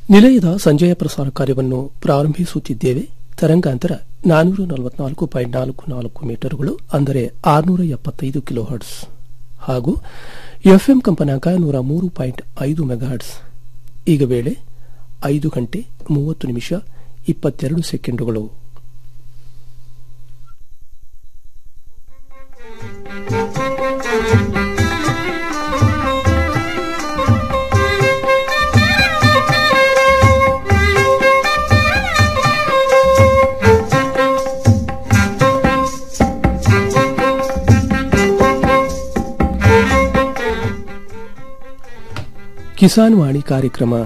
ನಿಲಯದ ಸಂಜೆಯ ಪ್ರಸಾರ ಕಾರ್ಯವನ್ನು ಪ್ರಾರಂಭಿಸುತ್ತಿದ್ದೇವೆ ತರಂಗಾಂತರ ನಾನೂರ ನಲವತ್ನಾಲ್ಕು ಪಾಯಿಂಟ್ ನಾಲ್ಕು ನಾಲ್ಕು ಮೀಟರ್ಗಳು ಅಂದರೆ ಆರುನೂರ ಎಪ್ಪತ್ತೈದು ಕಿಲೋ ಹರ್ಟ್ಸ್ ಹಾಗೂ ಎಫ್ಎಂ ಕಂಪನಾಂಕ ನೂರ ಮೂರು ಪಾಯಿಂಟ್ ಐದು ಮೆಗಾಹರ್ಟ್ಸ್ ಈಗ ವೇಳೆ ಐದು ಗಂಟೆ ಮೂವತ್ತು ನಿಮಿಷ ಇಪ್ಪತ್ತೆರಡು ಸೆಕೆಂಡುಗಳು ಕಿಸಾನ್ ವಾಣಿ ಕಾರ್ಯಕ್ರಮ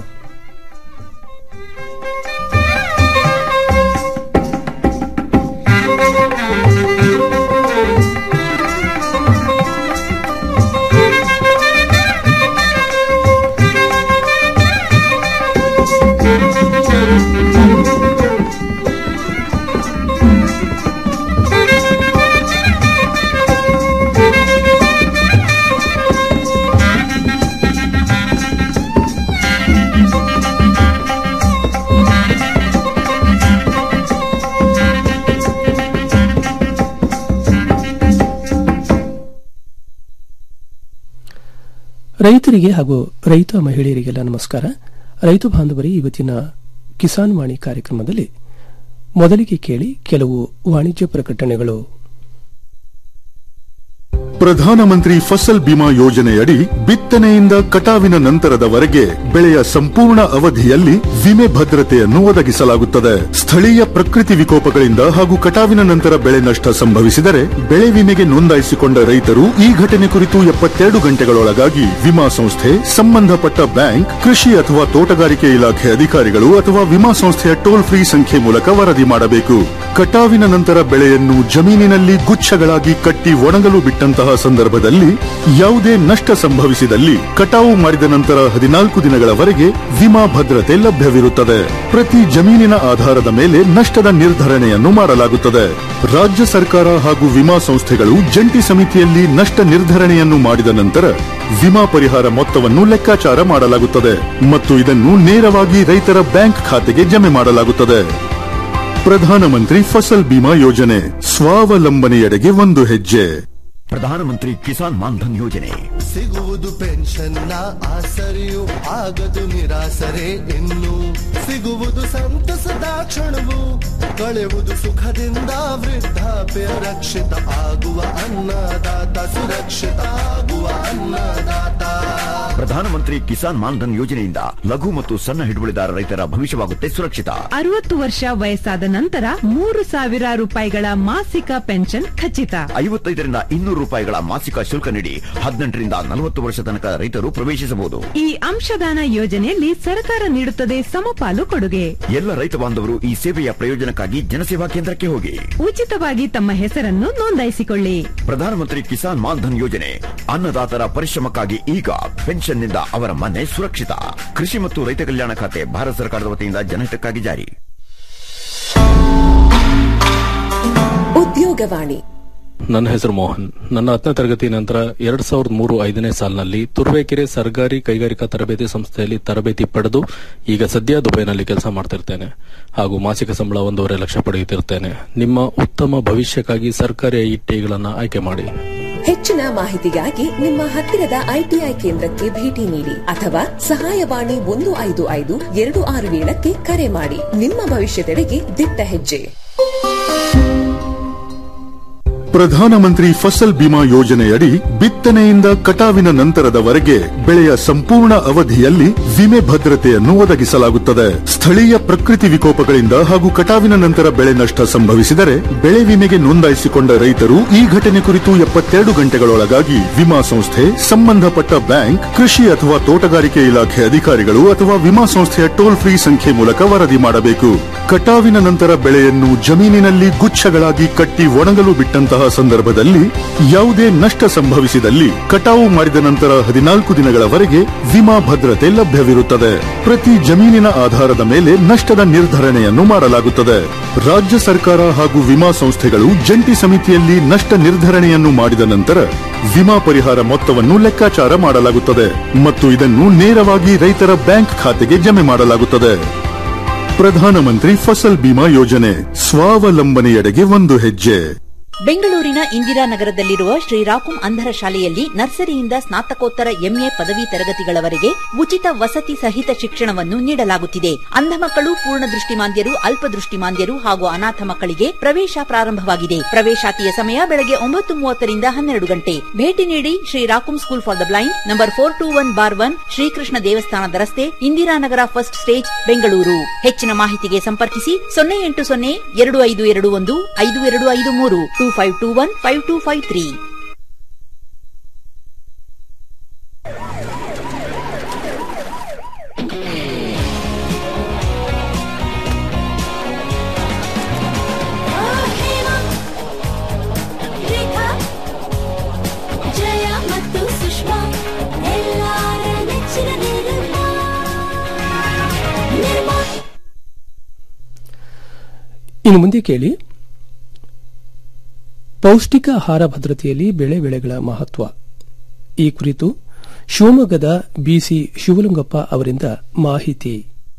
ರೈತರಿಗೆ ಹಾಗೂ ರೈತ ಮಹಿಳೆಯರಿಗೆಲ್ಲ ನಮಸ್ಕಾರ ರೈತ ಬಾಂಧವರೇ ಇವತ್ತಿನ ಕಿಸಾನ್ ವಾಣಿ ಕಾರ್ಯಕ್ರಮದಲ್ಲಿ ಮೊದಲಿಗೆ ಕೇಳಿ ಕೆಲವು ವಾಣಿಜ್ಯ ಪ್ರಕಟಣೆಗಳು ಪ್ರಧಾನಮಂತ್ರಿ ಫಸಲ್ ಬಿಮಾ ಯೋಜನೆಯಡಿ ಬಿತ್ತನೆಯಿಂದ ಕಟಾವಿನ ನಂತರದವರೆಗೆ ಬೆಳೆಯ ಸಂಪೂರ್ಣ ಅವಧಿಯಲ್ಲಿ ವಿಮೆ ಭದ್ರತೆಯನ್ನು ಒದಗಿಸಲಾಗುತ್ತದೆ ಸ್ಥಳೀಯ ಪ್ರಕೃತಿ ವಿಕೋಪಗಳಿಂದ ಹಾಗೂ ಕಟಾವಿನ ನಂತರ ಬೆಳೆ ನಷ್ಟ ಸಂಭವಿಸಿದರೆ ಬೆಳೆ ವಿಮೆಗೆ ನೋಂದಾಯಿಸಿಕೊಂಡ ರೈತರು ಈ ಘಟನೆ ಕುರಿತು ಎಪ್ಪತ್ತೆರಡು ಗಂಟೆಗಳೊಳಗಾಗಿ ವಿಮಾ ಸಂಸ್ಥೆ ಸಂಬಂಧಪಟ್ಟ ಬ್ಯಾಂಕ್ ಕೃಷಿ ಅಥವಾ ತೋಟಗಾರಿಕೆ ಇಲಾಖೆ ಅಧಿಕಾರಿಗಳು ಅಥವಾ ವಿಮಾ ಸಂಸ್ಥೆಯ ಟೋಲ್ ಫ್ರೀ ಸಂಖ್ಯೆ ಮೂಲಕ ವರದಿ ಮಾಡಬೇಕು ಕಟಾವಿನ ನಂತರ ಬೆಳೆಯನ್ನು ಜಮೀನಿನಲ್ಲಿ ಗುಚ್ಛಗಳಾಗಿ ಕಟ್ಟಿ ಒಣಗಲು ಬಿಟ್ಟಂತಹ ಸಂದರ್ಭದಲ್ಲಿ ಯಾವುದೇ ನಷ್ಟ ಸಂಭವಿಸಿದಲ್ಲಿ ಕಟಾವು ಮಾಡಿದ ನಂತರ ಹದಿನಾಲ್ಕು ದಿನಗಳವರೆಗೆ ವಿಮಾ ಭದ್ರತೆ ಲಭ್ಯವಿರುತ್ತದೆ ಪ್ರತಿ ಜಮೀನಿನ ಆಧಾರದ ಮೇಲೆ ನಷ್ಟದ ನಿರ್ಧರಣೆಯನ್ನು ಮಾಡಲಾಗುತ್ತದೆ ರಾಜ್ಯ ಸರ್ಕಾರ ಹಾಗೂ ವಿಮಾ ಸಂಸ್ಥೆಗಳು ಜಂಟಿ ಸಮಿತಿಯಲ್ಲಿ ನಷ್ಟ ನಿರ್ಧರಣೆಯನ್ನು ಮಾಡಿದ ನಂತರ ವಿಮಾ ಪರಿಹಾರ ಮೊತ್ತವನ್ನು ಲೆಕ್ಕಾಚಾರ ಮಾಡಲಾಗುತ್ತದೆ ಮತ್ತು ಇದನ್ನು ನೇರವಾಗಿ ರೈತರ ಬ್ಯಾಂಕ್ ಖಾತೆಗೆ ಜಮೆ ಮಾಡಲಾಗುತ್ತದೆ ಪ್ರಧಾನಮಂತ್ರಿ ಫಸಲ್ ಬಿಮಾ ಯೋಜನೆ ಸ್ವಾವಲಂಬನೆಯೆಡೆಗೆ ಒಂದು ಹೆಜ್ಜೆ ಪ್ರಧಾನಮಂತ್ರಿ ಕಿಸಾನ್ ಮಾನ್ಧನ್ ಯೋಜನೆ ಸಿಗುವುದು ಪೆನ್ಷನ್ನ ಆಸರೆಯು ಆಗದು ನಿರಾಸರೆ ಇನ್ನು ಸಿಗುವುದು ಸಂತಸದ ಕ್ಷಣವು ಕಳೆಯುವುದು ಸುಖದಿಂದ ವೃದ್ಧಾಪ್ಯ ರಕ್ಷಿತ ಆಗುವ ಅನ್ನದಾತ ಸುರಕ್ಷಿತ ಆಗುವ ಅನ್ನದಾತ ಪ್ರಧಾನಮಂತ್ರಿ ಕಿಸಾನ್ ಮಾನ್ಧನ್ ಯೋಜನೆಯಿಂದ ಲಘು ಮತ್ತು ಸಣ್ಣ ಹಿಡುವಳಿದಾರ ರೈತರ ಭವಿಷ್ಯವಾಗುತ್ತೆ ಸುರಕ್ಷಿತ ಅರವತ್ತು ವರ್ಷ ವಯಸ್ಸಾದ ನಂತರ ಮೂರು ಸಾವಿರ ರೂಪಾಯಿಗಳ ಮಾಸಿಕ ಪೆನ್ಷನ್ ಖಚಿತ ಐವತ್ತೈದರಿಂದ ಇನ್ನೂರು ರೂಪಾಯಿಗಳ ಮಾಸಿಕ ಶುಲ್ಕ ನೀಡಿ ಹದಿನೆಂಟರಿಂದ ನಲವತ್ತು ವರ್ಷ ತನಕ ರೈತರು ಪ್ರವೇಶಿಸಬಹುದು ಈ ಅಂಶದಾನ ಯೋಜನೆಯಲ್ಲಿ ಸರ್ಕಾರ ನೀಡುತ್ತದೆ ಸಮಪಾಲು ಕೊಡುಗೆ ಎಲ್ಲ ರೈತ ಬಾಂಧವರು ಈ ಸೇವೆಯ ಪ್ರಯೋಜನಕ್ಕಾಗಿ ಜನಸೇವಾ ಕೇಂದ್ರಕ್ಕೆ ಹೋಗಿ ಉಚಿತವಾಗಿ ತಮ್ಮ ಹೆಸರನ್ನು ನೋಂದಾಯಿಸಿಕೊಳ್ಳಿ ಪ್ರಧಾನಮಂತ್ರಿ ಕಿಸಾನ್ ಮಾನ್ಧನ್ ಯೋಜನೆ ಅನ್ನದಾತರ ಪರಿಶ್ರಮಕ್ಕಾಗಿ ಈಗ ಪೆನ್ಷನ್ನಿಂದ ಅವರ ಮನೆ ಸುರಕ್ಷಿತ ಕೃಷಿ ಮತ್ತು ರೈತ ಕಲ್ಯಾಣ ಖಾತೆ ಭಾರತ ಸರ್ಕಾರದ ವತಿಯಿಂದ ಜನಹಿತಕ್ಕಾಗಿ ಜಾರಿ ಉದ್ಯೋಗವಾಣಿ ನನ್ನ ಹೆಸರು ಮೋಹನ್ ನನ್ನ ಹತ್ತನೇ ತರಗತಿ ನಂತರ ಎರಡ್ ಸಾವಿರದ ಮೂರು ಐದನೇ ಸಾಲಿನಲ್ಲಿ ತುರುವೇಕೆರೆ ಸರ್ಕಾರಿ ಕೈಗಾರಿಕಾ ತರಬೇತಿ ಸಂಸ್ಥೆಯಲ್ಲಿ ತರಬೇತಿ ಪಡೆದು ಈಗ ಸದ್ಯ ದುಬೈನಲ್ಲಿ ಕೆಲಸ ಮಾಡ್ತಿರ್ತೇನೆ ಹಾಗೂ ಮಾಸಿಕ ಸಂಬಳ ಒಂದೂವರೆ ಲಕ್ಷ ಪಡೆಯುತ್ತಿರ್ತೇನೆ ನಿಮ್ಮ ಉತ್ತಮ ಭವಿಷ್ಯಕ್ಕಾಗಿ ಸರ್ಕಾರಿ ಐಟಿಗಳನ್ನು ಆಯ್ಕೆ ಮಾಡಿ ಹೆಚ್ಚಿನ ಮಾಹಿತಿಗಾಗಿ ನಿಮ್ಮ ಹತ್ತಿರದ ಐಟಿಐ ಕೇಂದ್ರಕ್ಕೆ ಭೇಟಿ ನೀಡಿ ಅಥವಾ ಸಹಾಯವಾಣಿ ಒಂದು ಐದು ಐದು ಎರಡು ಆರು ಏಳಕ್ಕೆ ಕರೆ ಮಾಡಿ ನಿಮ್ಮ ಭವಿಷ್ಯದೆಡೆಗೆ ದಿಟ್ಟ ಹೆಜ್ಜೆ ಪ್ರಧಾನಮಂತ್ರಿ ಫಸಲ್ ಬಿಮಾ ಯೋಜನೆಯಡಿ ಬಿತ್ತನೆಯಿಂದ ಕಟಾವಿನ ನಂತರದವರೆಗೆ ಬೆಳೆಯ ಸಂಪೂರ್ಣ ಅವಧಿಯಲ್ಲಿ ವಿಮೆ ಭದ್ರತೆಯನ್ನು ಒದಗಿಸಲಾಗುತ್ತದೆ ಸ್ಥಳೀಯ ಪ್ರಕೃತಿ ವಿಕೋಪಗಳಿಂದ ಹಾಗೂ ಕಟಾವಿನ ನಂತರ ಬೆಳೆ ನಷ್ಟ ಸಂಭವಿಸಿದರೆ ಬೆಳೆ ವಿಮೆಗೆ ನೋಂದಾಯಿಸಿಕೊಂಡ ರೈತರು ಈ ಘಟನೆ ಕುರಿತು ಎಪ್ಪತ್ತೆರಡು ಗಂಟೆಗಳೊಳಗಾಗಿ ವಿಮಾ ಸಂಸ್ಥೆ ಸಂಬಂಧಪಟ್ಟ ಬ್ಯಾಂಕ್ ಕೃಷಿ ಅಥವಾ ತೋಟಗಾರಿಕೆ ಇಲಾಖೆ ಅಧಿಕಾರಿಗಳು ಅಥವಾ ವಿಮಾ ಸಂಸ್ಥೆಯ ಟೋಲ್ ಫ್ರೀ ಸಂಖ್ಯೆ ಮೂಲಕ ವರದಿ ಮಾಡಬೇಕು ಕಟಾವಿನ ನಂತರ ಬೆಳೆಯನ್ನು ಜಮೀನಿನಲ್ಲಿ ಗುಚ್ಛಗಳಾಗಿ ಕಟ್ಟಿ ಒಣಗಲು ಬಿಟ್ಟಂತಹ ಸಂದರ್ಭದಲ್ಲಿ ಯಾವುದೇ ನಷ್ಟ ಸಂಭವಿಸಿದಲ್ಲಿ ಕಟಾವು ಮಾಡಿದ ನಂತರ ಹದಿನಾಲ್ಕು ದಿನಗಳವರೆಗೆ ವಿಮಾ ಭದ್ರತೆ ಲಭ್ಯವಿರುತ್ತದೆ ಪ್ರತಿ ಜಮೀನಿನ ಆಧಾರದ ಮೇಲೆ ನಷ್ಟದ ನಿರ್ಧರಣೆಯನ್ನು ಮಾಡಲಾಗುತ್ತದೆ ರಾಜ್ಯ ಸರ್ಕಾರ ಹಾಗೂ ವಿಮಾ ಸಂಸ್ಥೆಗಳು ಜಂಟಿ ಸಮಿತಿಯಲ್ಲಿ ನಷ್ಟ ನಿರ್ಧರಣೆಯನ್ನು ಮಾಡಿದ ನಂತರ ವಿಮಾ ಪರಿಹಾರ ಮೊತ್ತವನ್ನು ಲೆಕ್ಕಾಚಾರ ಮಾಡಲಾಗುತ್ತದೆ ಮತ್ತು ಇದನ್ನು ನೇರವಾಗಿ ರೈತರ ಬ್ಯಾಂಕ್ ಖಾತೆಗೆ ಜಮೆ ಮಾಡಲಾಗುತ್ತದೆ ಪ್ರಧಾನಮಂತ್ರಿ ಫಸಲ್ ಬಿಮಾ ಯೋಜನೆ ಸ್ವಾವಲಂಬನೆಯೆಡೆಗೆ ಒಂದು ಹೆಜ್ಜೆ ಬೆಂಗಳೂರಿನ ಇಂದಿರಾನಗರದಲ್ಲಿರುವ ಶ್ರೀರಾಕುಂ ಅಂಧರ ಶಾಲೆಯಲ್ಲಿ ನರ್ಸರಿಯಿಂದ ಸ್ನಾತಕೋತ್ತರ ಎಂಎ ಪದವಿ ತರಗತಿಗಳವರೆಗೆ ಉಚಿತ ವಸತಿ ಸಹಿತ ಶಿಕ್ಷಣವನ್ನು ನೀಡಲಾಗುತ್ತಿದೆ ಅಂಧ ಮಕ್ಕಳು ಪೂರ್ಣ ದೃಷ್ಟಿಮಾಂದ್ಯರು ಅಲ್ಪದೃಷ್ಟಿಮಾಂದ್ಯರು ಹಾಗೂ ಅನಾಥ ಮಕ್ಕಳಿಗೆ ಪ್ರವೇಶ ಪ್ರಾರಂಭವಾಗಿದೆ ಪ್ರವೇಶಾತಿಯ ಸಮಯ ಬೆಳಗ್ಗೆ ಒಂಬತ್ತು ಮೂವತ್ತರಿಂದ ಹನ್ನೆರಡು ಗಂಟೆ ಭೇಟಿ ನೀಡಿ Shri Rakum school for the blind number four two one bar one Srikrishna ದೇವಸ್ಥಾನದ ರಸ್ತೆ ಇಂದಿರಾನಗರ ಫಸ್ಟ್ ಸ್ಟೇಜ್ ಬೆಂಗಳೂರು ಹೆಚ್ಚಿನ ಮಾಹಿತಿಗೆ ಸಂಪರ್ಕಿಸಿ ಸೊನ್ನೆ ಎಂಟು ಸೊನ್ನೆ ಎರಡು ಐದು ಎರಡು ಒಂದು ಐದು ಎರಡು ಐದು ಮೂರು two five two one five two five three Jaya ಮತ್ತು ಸುಷ್ಮಾ ಎಲ್ಲಾರ ನೆಚ್ಚಿನ ನಿರ್ಮಾ ನಿರ್ಮಾ ಇನ್ನು ಮುಂದೆ ಕೇಳಿ ಪೌಷ್ಟಿಕ ಆಹಾರ ಭದ್ರತೆಯಲ್ಲಿ ಬೆಳೆ ಬೆಳೆಗಳ ಮಹತ್ವ ಈ ಕುರಿತು ಶಿವಮೊಗ್ಗದ ಬಿಸಿ ಶಿವಲಿಂಗಪ್ಪ ಅವರಿಂದ ಮಾಹಿತಿ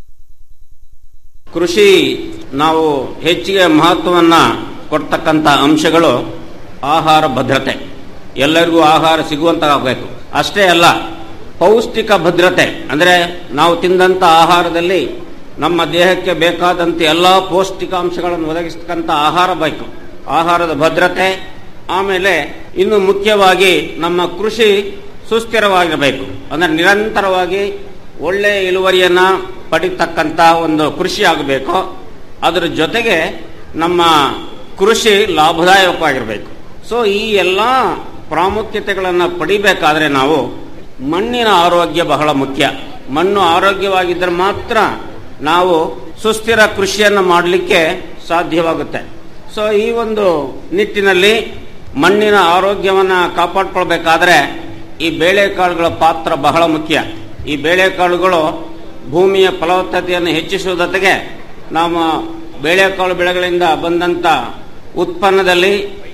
ಕೃಷಿ ನಾವು ಹೆಚ್ಚಿಗೆ ಮಹತ್ವವನ್ನ ಕೊಡ್ತಕ್ಕಂಥ ಅಂಶಗಳು ಆಹಾರ ಭದ್ರತೆ ಎಲ್ಲರಿಗೂ ಆಹಾರ ಸಿಗುವಂತಾಗಬೇಕು ಅಷ್ಟೇ ಅಲ್ಲ ಪೌಷ್ಟಿಕ ಭದ್ರತೆ ಅಂದರೆ ನಾವು ತಿಂದಂಥ ಆಹಾರದಲ್ಲಿ ನಮ್ಮ ದೇಹಕ್ಕೆ ಬೇಕಾದಂತೆ ಎಲ್ಲ ಪೌಷ್ಟಿಕಾಂಶಗಳನ್ನು ಒದಗಿಸ್ತಕ್ಕಂಥ ಆಹಾರ ಬೇಕು ಆಹಾರದ ಭದ್ರತೆ ಆಮೇಲೆ ಇನ್ನು ಮುಖ್ಯವಾಗಿ ನಮ್ಮ ಕೃಷಿ ಸುಸ್ಥಿರವಾಗಿರಬೇಕು ಅಂದರೆ ನಿರಂತರವಾಗಿ ಒಳ್ಳೆಯ ಇಳುವರಿಯನ್ನ ಪಡಿತಕ್ಕಂಥ ಒಂದು ಕೃಷಿ ಆಗಬೇಕು ಅದರ ಜೊತೆಗೆ ನಮ್ಮ ಕೃಷಿ ಲಾಭದಾಯಕವಾಗಿರಬೇಕು ಸೊ ಈ ಎಲ್ಲ ಪ್ರಾಮುಖ್ಯತೆಗಳನ್ನು ಪಡಿಬೇಕಾದ್ರೆ ನಾವು ಮಣ್ಣಿನ ಆರೋಗ್ಯ ಬಹಳ ಮುಖ್ಯ ಮಣ್ಣು ಆರೋಗ್ಯವಾಗಿದ್ದರೆ ಮಾತ್ರ ನಾವು ಸುಸ್ಥಿರ ಕೃಷಿಯನ್ನು ಮಾಡಲಿಕ್ಕೆ ಸಾಧ್ಯವಾಗುತ್ತೆ ಸೊ ಈ ಒಂದು ನಿಟ್ಟಿನಲ್ಲಿ ಮಣ್ಣಿನ ಆರೋಗ್ಯವನ್ನು ಕಾಪಾಡ್ಕೊಳ್ಬೇಕಾದ್ರೆ ಈ ಬೇಳೆಕಾಳುಗಳ ಪಾತ್ರ ಬಹಳ ಮುಖ್ಯ ಈ ಬೇಳೆಕಾಳುಗಳು ಭೂಮಿಯ ಫಲವತ್ತತೆಯನ್ನು ಹೆಚ್ಚಿಸುವ ಜೊತೆಗೆ ನಮ್ಮ ಬೇಳೆಕಾಳು ಬೆಳೆಗಳಿಂದ ಬಂದಂತ ಉತ್ಪನ್ನದಲ್ಲಿ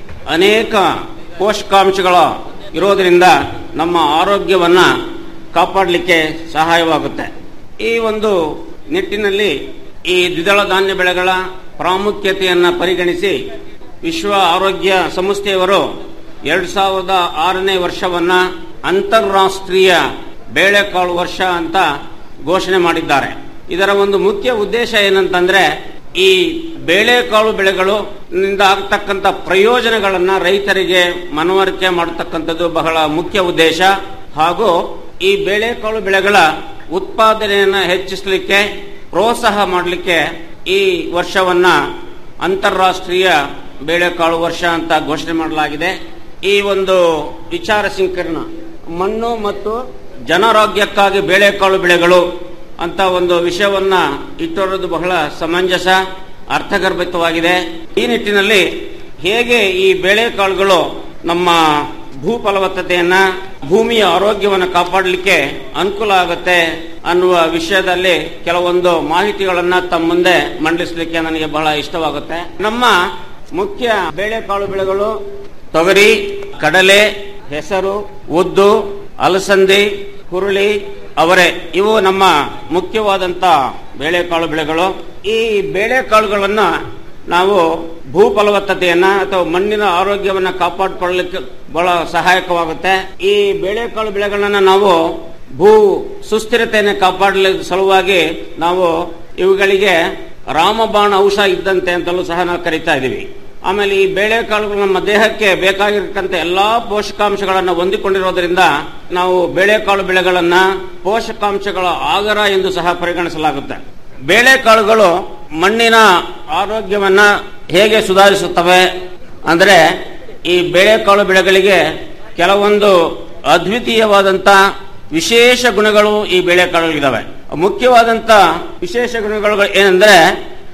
ಅನೇಕ ಪೋಷಕಾಂಶಗಳ ಇರೋದರಿಂದ ನಮ್ಮ ಆರೋಗ್ಯವನ್ನ ಕಾಪಾಡಲಿಕ್ಕೆ ಸಹಾಯವಾಗುತ್ತೆ ಈ ಒಂದು ನಿಟ್ಟಿನಲ್ಲಿ ಈ ದ್ವಿದಳ ಧಾನ್ಯ ಬೆಳೆಗಳ ಪ್ರಾಮುಖ್ಯತೆಯನ್ನು ಪರಿಗಣಿಸಿ ವಿಶ್ವ ಆರೋಗ್ಯ ಸಂಸ್ಥೆಯವರು ಎರಡ್ ಸಾವಿರದ ಆರನೇ ವರ್ಷವನ್ನ ಅಂತಾರಾಷ್ಟ್ರೀಯ ಬೇಳೆಕಾಳು ವರ್ಷ ಅಂತ ಘೋಷಣೆ ಮಾಡಿದ್ದಾರೆ ಇದರ ಒಂದು ಮುಖ್ಯ ಉದ್ದೇಶ ಏನಂತಂದ್ರೆ ಈ ಬೇಳೆಕಾಳು ಬೆಳೆಗಳು ನಿಂದ ಆಗ್ತಕ್ಕಂಥ ಪ್ರಯೋಜನಗಳನ್ನ ರೈತರಿಗೆ ಮನವರಿಕೆ ಮಾಡತಕ್ಕಂಥದ್ದು ಬಹಳ ಮುಖ್ಯ ಉದ್ದೇಶ ಹಾಗೂ ಈ ಬೇಳೆಕಾಳು ಬೆಳೆಗಳ ಉತ್ಪಾದನೆಯನ್ನು ಹೆಚ್ಚಿಸಲಿಕ್ಕೆ ಪ್ರೋತ್ಸಾಹ ಮಾಡಲಿಕ್ಕೆ ಈ ವರ್ಷವನ್ನ ಅಂತಾರಾಷ್ಟ್ರೀಯ ಬೇಳೆಕಾಳು ವರ್ಷ ಅಂತ ಘೋಷಣೆ ಮಾಡಲಾಗಿದೆ ಈ ಒಂದು ವಿಚಾರ ಸಂಕಿರಣ ಮಣ್ಣು ಮತ್ತು ಜನಾರೋಗ್ಯಕ್ಕಾಗಿ ಬೇಳೆಕಾಳು ಬೆಳೆಗಳು ಅಂತ ಒಂದು ವಿಷಯವನ್ನ ಇಟ್ಟಿರೋದು ಬಹಳ ಸಮಂಜಸ ಅರ್ಥಗರ್ಭಿತವಾಗಿದೆ ಈ ನಿಟ್ಟಿನಲ್ಲಿ ಹೇಗೆ ಈ ಬೇಳೆಕಾಳುಗಳು ನಮ್ಮ ಭೂ ಫಲವತ್ತತೆಯನ್ನ ಭೂಮಿಯ ಆರೋಗ್ಯವನ್ನು ಕಾಪಾಡಲಿಕ್ಕೆ ಅನುಕೂಲ ಆಗುತ್ತೆ ಅನ್ನುವ ವಿಷಯದಲ್ಲಿ ಕೆಲವೊಂದು ಮಾಹಿತಿಗಳನ್ನ ತಮ್ಮ ಮುಂದೆ ಮಂಡಿಸಲಿಕ್ಕೆ ನನಗೆ ಬಹಳ ಇಷ್ಟವಾಗುತ್ತೆ ನಮ್ಮ ಮುಖ್ಯ ಬೇಳೆಕಾಳು ಬೆಳೆಗಳು ತೊಗರಿ ಕಡಲೆ ಹೆಸರು ಉದ್ದು ಅಲಸಂದಿ ಹುರುಳಿ ಅವರೆ ಇವು ನಮ್ಮ ಮುಖ್ಯವಾದಂತ ಬೇಳೆಕಾಳು ಬೆಳೆಗಳು ಈ ಬೇಳೆಕಾಳುಗಳನ್ನ ನಾವು ಭೂ ಫಲವತ್ತತೆಯನ್ನ ಅಥವಾ ಮಣ್ಣಿನ ಆರೋಗ್ಯವನ್ನ ಕಾಪಾಡಿಕೊಳ್ಳಲಿಕ್ಕೆ ಬಹಳ ಸಹಾಯಕವಾಗುತ್ತೆ ಈ ಬೇಳೆಕಾಳು ಬೆಳೆಗಳನ್ನ ನಾವು ಭೂ ಸುಸ್ಥಿರತೆಯನ್ನು ಕಾಪಾಡಲಿ ಸಲುವಾಗಿ ನಾವು ಇವುಗಳಿಗೆ ರಾಮಬಾಣ ಔಷಧ ಇದ್ದಂತೆ ಅಂತಲೂ ಸಹ ನಾವು ಕರಿತಾ ಇದೀವಿ ಆಮೇಲೆ ಈ ಬೇಳೆಕಾಳುಗಳು ನಮ್ಮ ದೇಹಕ್ಕೆ ಬೇಕಾಗಿರ್ತಕ್ಕಂಥ ಎಲ್ಲಾ ಪೋಷಕಾಂಶಗಳನ್ನು ಹೊಂದಿಕೊಂಡಿರೋದ್ರಿಂದ ನಾವು ಬೇಳೆಕಾಳು ಬೆಳೆಗಳನ್ನ ಪೋಷಕಾಂಶಗಳ ಆಗರ ಎಂದು ಸಹ ಪರಿಗಣಿಸಲಾಗುತ್ತೆ ಬೇಳೆಕಾಳುಗಳು ಮಣ್ಣಿನ ಆರೋಗ್ಯವನ್ನ ಹೇಗೆ ಸುಧಾರಿಸುತ್ತವೆ ಅಂದ್ರೆ ಈ ಬೇಳೆಕಾಳು ಬೆಳೆಗಳಿಗೆ ಕೆಲವೊಂದು ಅದ್ವಿತೀಯವಾದಂತ ವಿಶೇಷ ಗುಣಗಳು ಈ ಬೇಳೆಕಾಳುಗಳಿದಾವೆ ಮುಖ್ಯವಾದಂತ ವಿಶೇಷ ಗುಣಗಳು ಏನಂದ್ರೆ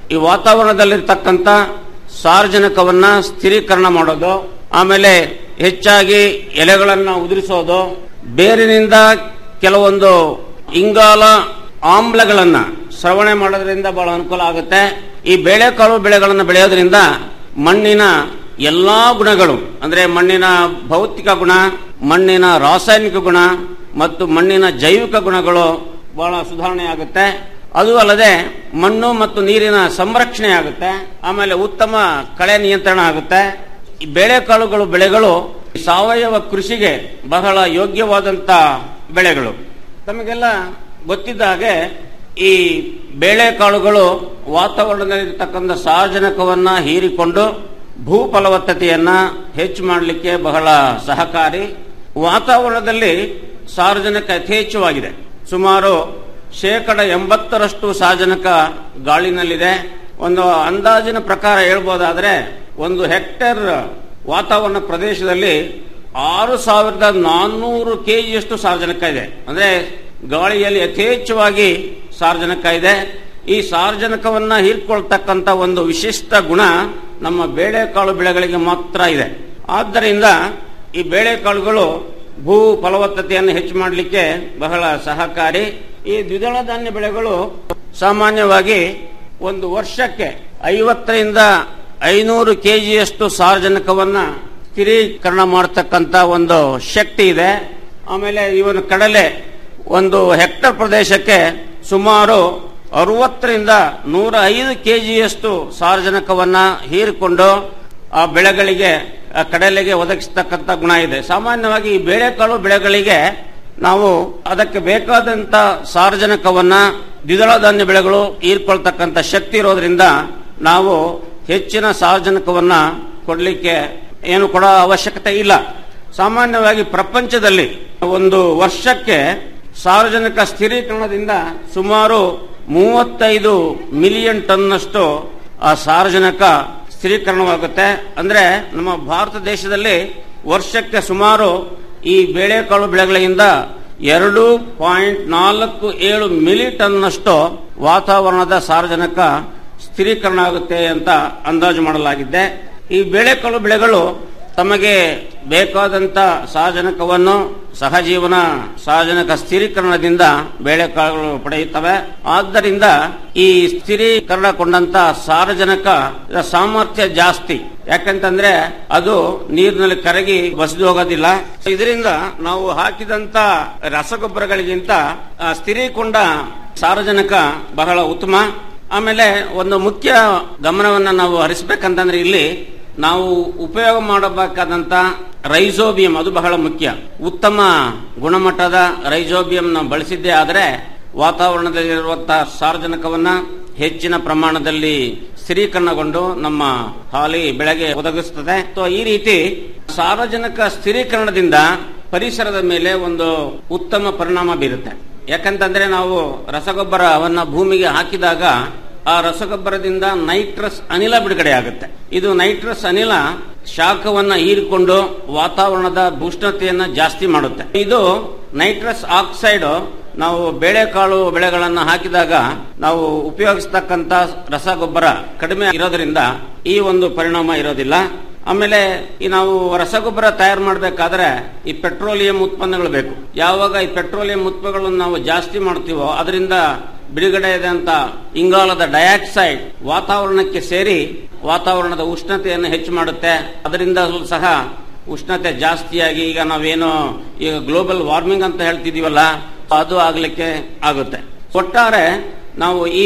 ಈ ವಾತಾವರಣದಲ್ಲಿರ್ತಕ್ಕಂಥ ಸಾರ್ವಜನಿಕವನ್ನ ಸ್ಥಿರೀಕರಣ ಮಾಡೋದು ಆಮೇಲೆ ಹೆಚ್ಚಾಗಿ ಎಲೆಗಳನ್ನ ಉದುರಿಸೋದು ಬೇರಿನಿಂದ ಕೆಲವೊಂದು ಇಂಗಾಲ ಆಮ್ಲಗಳನ್ನ ಶ್ರವಣೆ ಮಾಡೋದ್ರಿಂದ ಬಹಳ ಅನುಕೂಲ ಆಗುತ್ತೆ ಈ ಬೇಳೆಕಾಳು ಬೆಳೆಗಳನ್ನು ಬೆಳೆಯೋದ್ರಿಂದ ಮಣ್ಣಿನ ಎಲ್ಲಾ ಗುಣಗಳು ಅಂದ್ರೆ ಮಣ್ಣಿನ ಭೌತಿಕ ಗುಣ ಮಣ್ಣಿನ ರಾಸಾಯನಿಕ ಗುಣ ಮತ್ತು ಮಣ್ಣಿನ ಜೈವಿಕ ಗುಣಗಳು ಬಹಳ ಸುಧಾರಣೆ ಆಗುತ್ತೆ ಅದು ಅಲ್ಲದೆ ಮಣ್ಣು ಮತ್ತು ನೀರಿನ ಸಂರಕ್ಷಣೆ ಆಗುತ್ತೆ ಆಮೇಲೆ ಉತ್ತಮ ಕಳೆ ನಿಯಂತ್ರಣ ಆಗುತ್ತೆ ಈ ಬೇಳೆಕಾಳುಗಳು ಬೆಳೆಗಳು ಸಾವಯವ ಕೃಷಿಗೆ ಬಹಳ ಯೋಗ್ಯವಾದಂತ ಬೆಳೆಗಳು ತಮಗೆಲ್ಲ ಗೊತ್ತಿದ್ದ ಹಾಗೆ ಈ ಬೇಳೆಕಾಳುಗಳು ವಾತಾವರಣದಲ್ಲಿರ್ತಕ್ಕಂಥ ಸಾರ್ವಜನಿಕವನ್ನ ಹೀರಿಕೊಂಡು ಭೂ ಫಲವತ್ತತೆಯನ್ನ ಹೆಚ್ಚು ಮಾಡಲಿಕ್ಕೆ ಬಹಳ ಸಹಕಾರಿ ವಾತಾವರಣದಲ್ಲಿ ಸಾರ್ವಜನಿಕ ಯಥೇಚ್ಛವಾಗಿದೆ ಸುಮಾರು ಶೇಕಡ ಎಂಬತ್ತರಷ್ಟು ಸಾರ್ವಜನಿಕ ಗಾಳಿನಲ್ಲಿದೆ ಒಂದು ಅಂದಾಜಿನ ಪ್ರಕಾರ ಹೇಳ್ಬೋದಾದ್ರೆ ಒಂದು ಹೆಕ್ಟೇರ್ ವಾತಾವರಣ ಪ್ರದೇಶದಲ್ಲಿ ಆರು ಸಾವಿರದ ನಾನ್ನೂರು ಕೆಜಿಯಷ್ಟು ಸಾರ್ವಜನಿಕ ಇದೆ ಅಂದ್ರೆ ಗಾಳಿಯಲ್ಲಿ ಯಥೇಚ್ಛವಾಗಿ ಸಾರ್ವಜನಿಕ ಇದೆ ಈ ಸಾರ್ವಜನಿಕವನ್ನ ಹೀರ್ಕೊಳ್ತಕ್ಕಂತ ಒಂದು ವಿಶಿಷ್ಟ ಗುಣ ನಮ್ಮ ಬೇಳೆಕಾಳು ಬೆಳೆಗಳಿಗೆ ಮಾತ್ರ ಇದೆ ಆದ್ದರಿಂದ ಈ ಬೇಳೆಕಾಳುಗಳು ಭೂ ಫಲವತ್ತತೆಯನ್ನು ಹೆಚ್ಚು ಮಾಡಲಿಕ್ಕೆ ಬಹಳ ಸಹಕಾರಿ ಈ ದ್ವಿದಳ ಧಾನ್ಯ ಬೆಳೆಗಳು ಸಾಮಾನ್ಯವಾಗಿ ಒಂದು ವರ್ಷಕ್ಕೆ ಐವತ್ತರಿಂದ ಐನೂರು ಕೆಜಿಯಷ್ಟು ಸಾರ್ವಜನಿಕವನ್ನ ಸ್ಥಿರೀಕರಣ ಮಾಡತಕ್ಕಂತ ಒಂದು ಶಕ್ತಿ ಇದೆ ಆಮೇಲೆ ಇವನ ಕಡಲೆ ಒಂದು ಹೆಕ್ಟರ್ ಪ್ರದೇಶಕ್ಕೆ ಸುಮಾರು ಅರವತ್ತರಿಂದ ನೂರ ಐದು ಕೆಜಿಯಷ್ಟು ಸಾರ್ವಜನಿಕವನ್ನ ಹೀರಿಕೊಂಡು ಆ ಬೆಳೆಗಳಿಗೆ ಆ ಕಡಲೆಗೆ ಒದಗಿಸತಕ್ಕಂತ ಗುಣ ಇದೆ ಸಾಮಾನ್ಯವಾಗಿ ಈ ಬೇಳೆಕಾಳು ಬೆಳೆಗಳಿಗೆ ನಾವು ಅದಕ್ಕೆ ಬೇಕಾದಂತ ಸಾರ್ವಜನಿಕವನ್ನ ದ್ವಿದಳ ಧಾನ್ಯ ಬೆಳೆಗಳು ಹೀರ್ಕೊಳ್ತಕ್ಕಂಥ ಶಕ್ತಿ ಇರೋದ್ರಿಂದ ನಾವು ಹೆಚ್ಚಿನ ಸಾರ್ವಜನಿಕವನ್ನ ಕೊಡಲಿಕ್ಕೆ ಏನು ಕೊಡೋ ಅವಶ್ಯಕತೆ ಇಲ್ಲ ಸಾಮಾನ್ಯವಾಗಿ ಪ್ರಪಂಚದಲ್ಲಿ ಒಂದು ವರ್ಷಕ್ಕೆ ಸಾರ್ವಜನಿಕ ಸ್ಥಿರೀಕರಣದಿಂದ ಸುಮಾರು ಮೂವತ್ತೈದು ಮಿಲಿಯನ್ ಟನ್ನಷ್ಟು ಆ ಸಾರ್ವಜನಿಕ ಸ್ಥಿರೀಕರಣವಾಗುತ್ತೆ ಅಂದ್ರೆ ನಮ್ಮ ಭಾರತ ದೇಶದಲ್ಲಿ ವರ್ಷಕ್ಕೆ ಸುಮಾರು ಈ ಬೇಳೆಕಾಳು ಬೆಳೆಗಳಿಂದ ಎರಡು ಪಾಯಿಂಟ್ ನಾಲ್ಕು ಏಳು ಮಿಲಿ ಟನ್ನಷ್ಟು ವಾತಾವರಣದ ಸಾರ್ವಜನಿಕ ಸ್ಥಿರೀಕರಣ ಆಗುತ್ತೆ ಅಂತ ಅಂದಾಜು ಮಾಡಲಾಗಿದೆ ಈ ಬೇಳೆಕಾಳು ಬೆಳೆಗಳು ತಮಗೆ ಬೇಕಾದಂತ ಸಾರ್ವಜನಿಕವನ್ನು ಸಹಜೀವನ ಸಾರ್ವಜನಿಕ ಸ್ಥಿರೀಕರಣದಿಂದ ಬೇಳೆಕಾಳುಗಳು ಪಡೆಯುತ್ತವೆ ಆದ್ದರಿಂದ ಈ ಸ್ಥಿರೀಕರಣಗೊಂಡಂತ ಸಾರ್ವಜನಿಕ ಸಾಮರ್ಥ್ಯ ಜಾಸ್ತಿ ಯಾಕಂತಂದ್ರೆ ಅದು ನೀರಿನಲ್ಲಿ ಕರಗಿ ಬಸಿದು ಹೋಗೋದಿಲ್ಲ ಇದರಿಂದ ನಾವು ಹಾಕಿದಂತ ರಸಗೊಬ್ಬರಗಳಿಗಿಂತ ಆ, ಸ್ಥಿರೀಕೊಂಡ ಸಾರ್ವಜನಿಕ ಬಹಳ ಉತ್ತಮ ಆಮೇಲೆ ಒಂದು ಮುಖ್ಯ ಗಮನವನ್ನ ನಾವು ಹರಿಸಬೇಕಂತಂದ್ರೆ ಇಲ್ಲಿ ನಾವು ಉಪಯೋಗ ಮಾಡಬೇಕಾದಂತ ರೈಸೋಬಿಯಂ ಅದು ಬಹಳ ಮುಖ್ಯ ಉತ್ತಮ ಗುಣಮಟ್ಟದ ರೈಸೋಬಿಯಂ ನಾವು ಬಳಸಿದ್ದೇ ಆದರೆ ವಾತಾವರಣದಲ್ಲಿರುವಂತಹ ಸಾರ್ವಜನಿಕವನ್ನ ಹೆಚ್ಚಿನ ಪ್ರಮಾಣದಲ್ಲಿ ಸ್ಥಿರೀಕರಣಗೊಂಡು ನಮ್ಮ ಹಾಲಿ ಬೆಳೆಗೆ ಒದಗಿಸುತ್ತದೆ ಸೊ ಈ ರೀತಿ ಸಾರ್ವಜನಿಕ ಸ್ಥಿರೀಕರಣದಿಂದ ಪರಿಸರದ ಮೇಲೆ ಒಂದು ಉತ್ತಮ ಪರಿಣಾಮ ಬೀರುತ್ತೆ ಯಾಕಂತಂದ್ರೆ ನಾವು ರಸಗೊಬ್ಬರವನ್ನ ಭೂಮಿಗೆ ಹಾಕಿದಾಗ ಆ ರಸಗೊಬ್ಬರದಿಂದ ನೈಟ್ರಸ್ ಅನಿಲ ಬಿಡುಗಡೆ ಆಗುತ್ತೆ ಇದು ನೈಟ್ರಸ್ ಅನಿಲ ಶಾಖವನ್ನ ಹೀರಿಕೊಂಡು ವಾತಾವರಣದ ಉಷ್ಣತೆಯನ್ನ ಜಾಸ್ತಿ ಮಾಡುತ್ತೆ ಇದು ನೈಟ್ರಸ್ ಆಕ್ಸೈಡ್ ನಾವು ಬೇಳೆಕಾಳು ಬೆಳೆಗಳನ್ನ ಹಾಕಿದಾಗ ನಾವು ಉಪಯೋಗಿಸ್ತಕ್ಕಂತ ರಸಗೊಬ್ಬರ ಕಡಿಮೆ ಇರೋದ್ರಿಂದ ಈ ಒಂದು ಪರಿಣಾಮ ಇರೋದಿಲ್ಲ ಆಮೇಲೆ ಈ ನಾವು ರಸಗೊಬ್ಬರ ತಯಾರು ಮಾಡಬೇಕಾದ್ರೆ ಈ ಪೆಟ್ರೋಲಿಯಂ ಉತ್ಪನ್ನಗಳು ಬೇಕು ಯಾವಾಗ ಈ ಪೆಟ್ರೋಲಿಯಂ ಉತ್ಪನ್ನಗಳನ್ನು ನಾವು ಜಾಸ್ತಿ ಮಾಡ್ತೀವೋ ಅದರಿಂದ ಬಿಡುಗಡೆ ಆದಂತ ಇಂಗಾಲದ ಡೈಆಕ್ಸೈಡ್ ವಾತಾವರಣಕ್ಕೆ ಸೇರಿ ವಾತಾವರಣದ ಉಷ್ಣತೆಯನ್ನು ಹೆಚ್ಚು ಮಾಡುತ್ತೆ ಅದರಿಂದ ಸಹ ಉಷ್ಣತೆ ಜಾಸ್ತಿಯಾಗಿ ಈಗ ನಾವೇನು ಈಗ ಗ್ಲೋಬಲ್ ವಾರ್ಮಿಂಗ್ ಅಂತ ಹೇಳ್ತಿದೀವಲ್ಲ ಅದು ಆಗ್ಲಿಕ್ಕೆ ಆಗುತ್ತೆ ಒಟ್ಟಾರೆ ನಾವು ಈ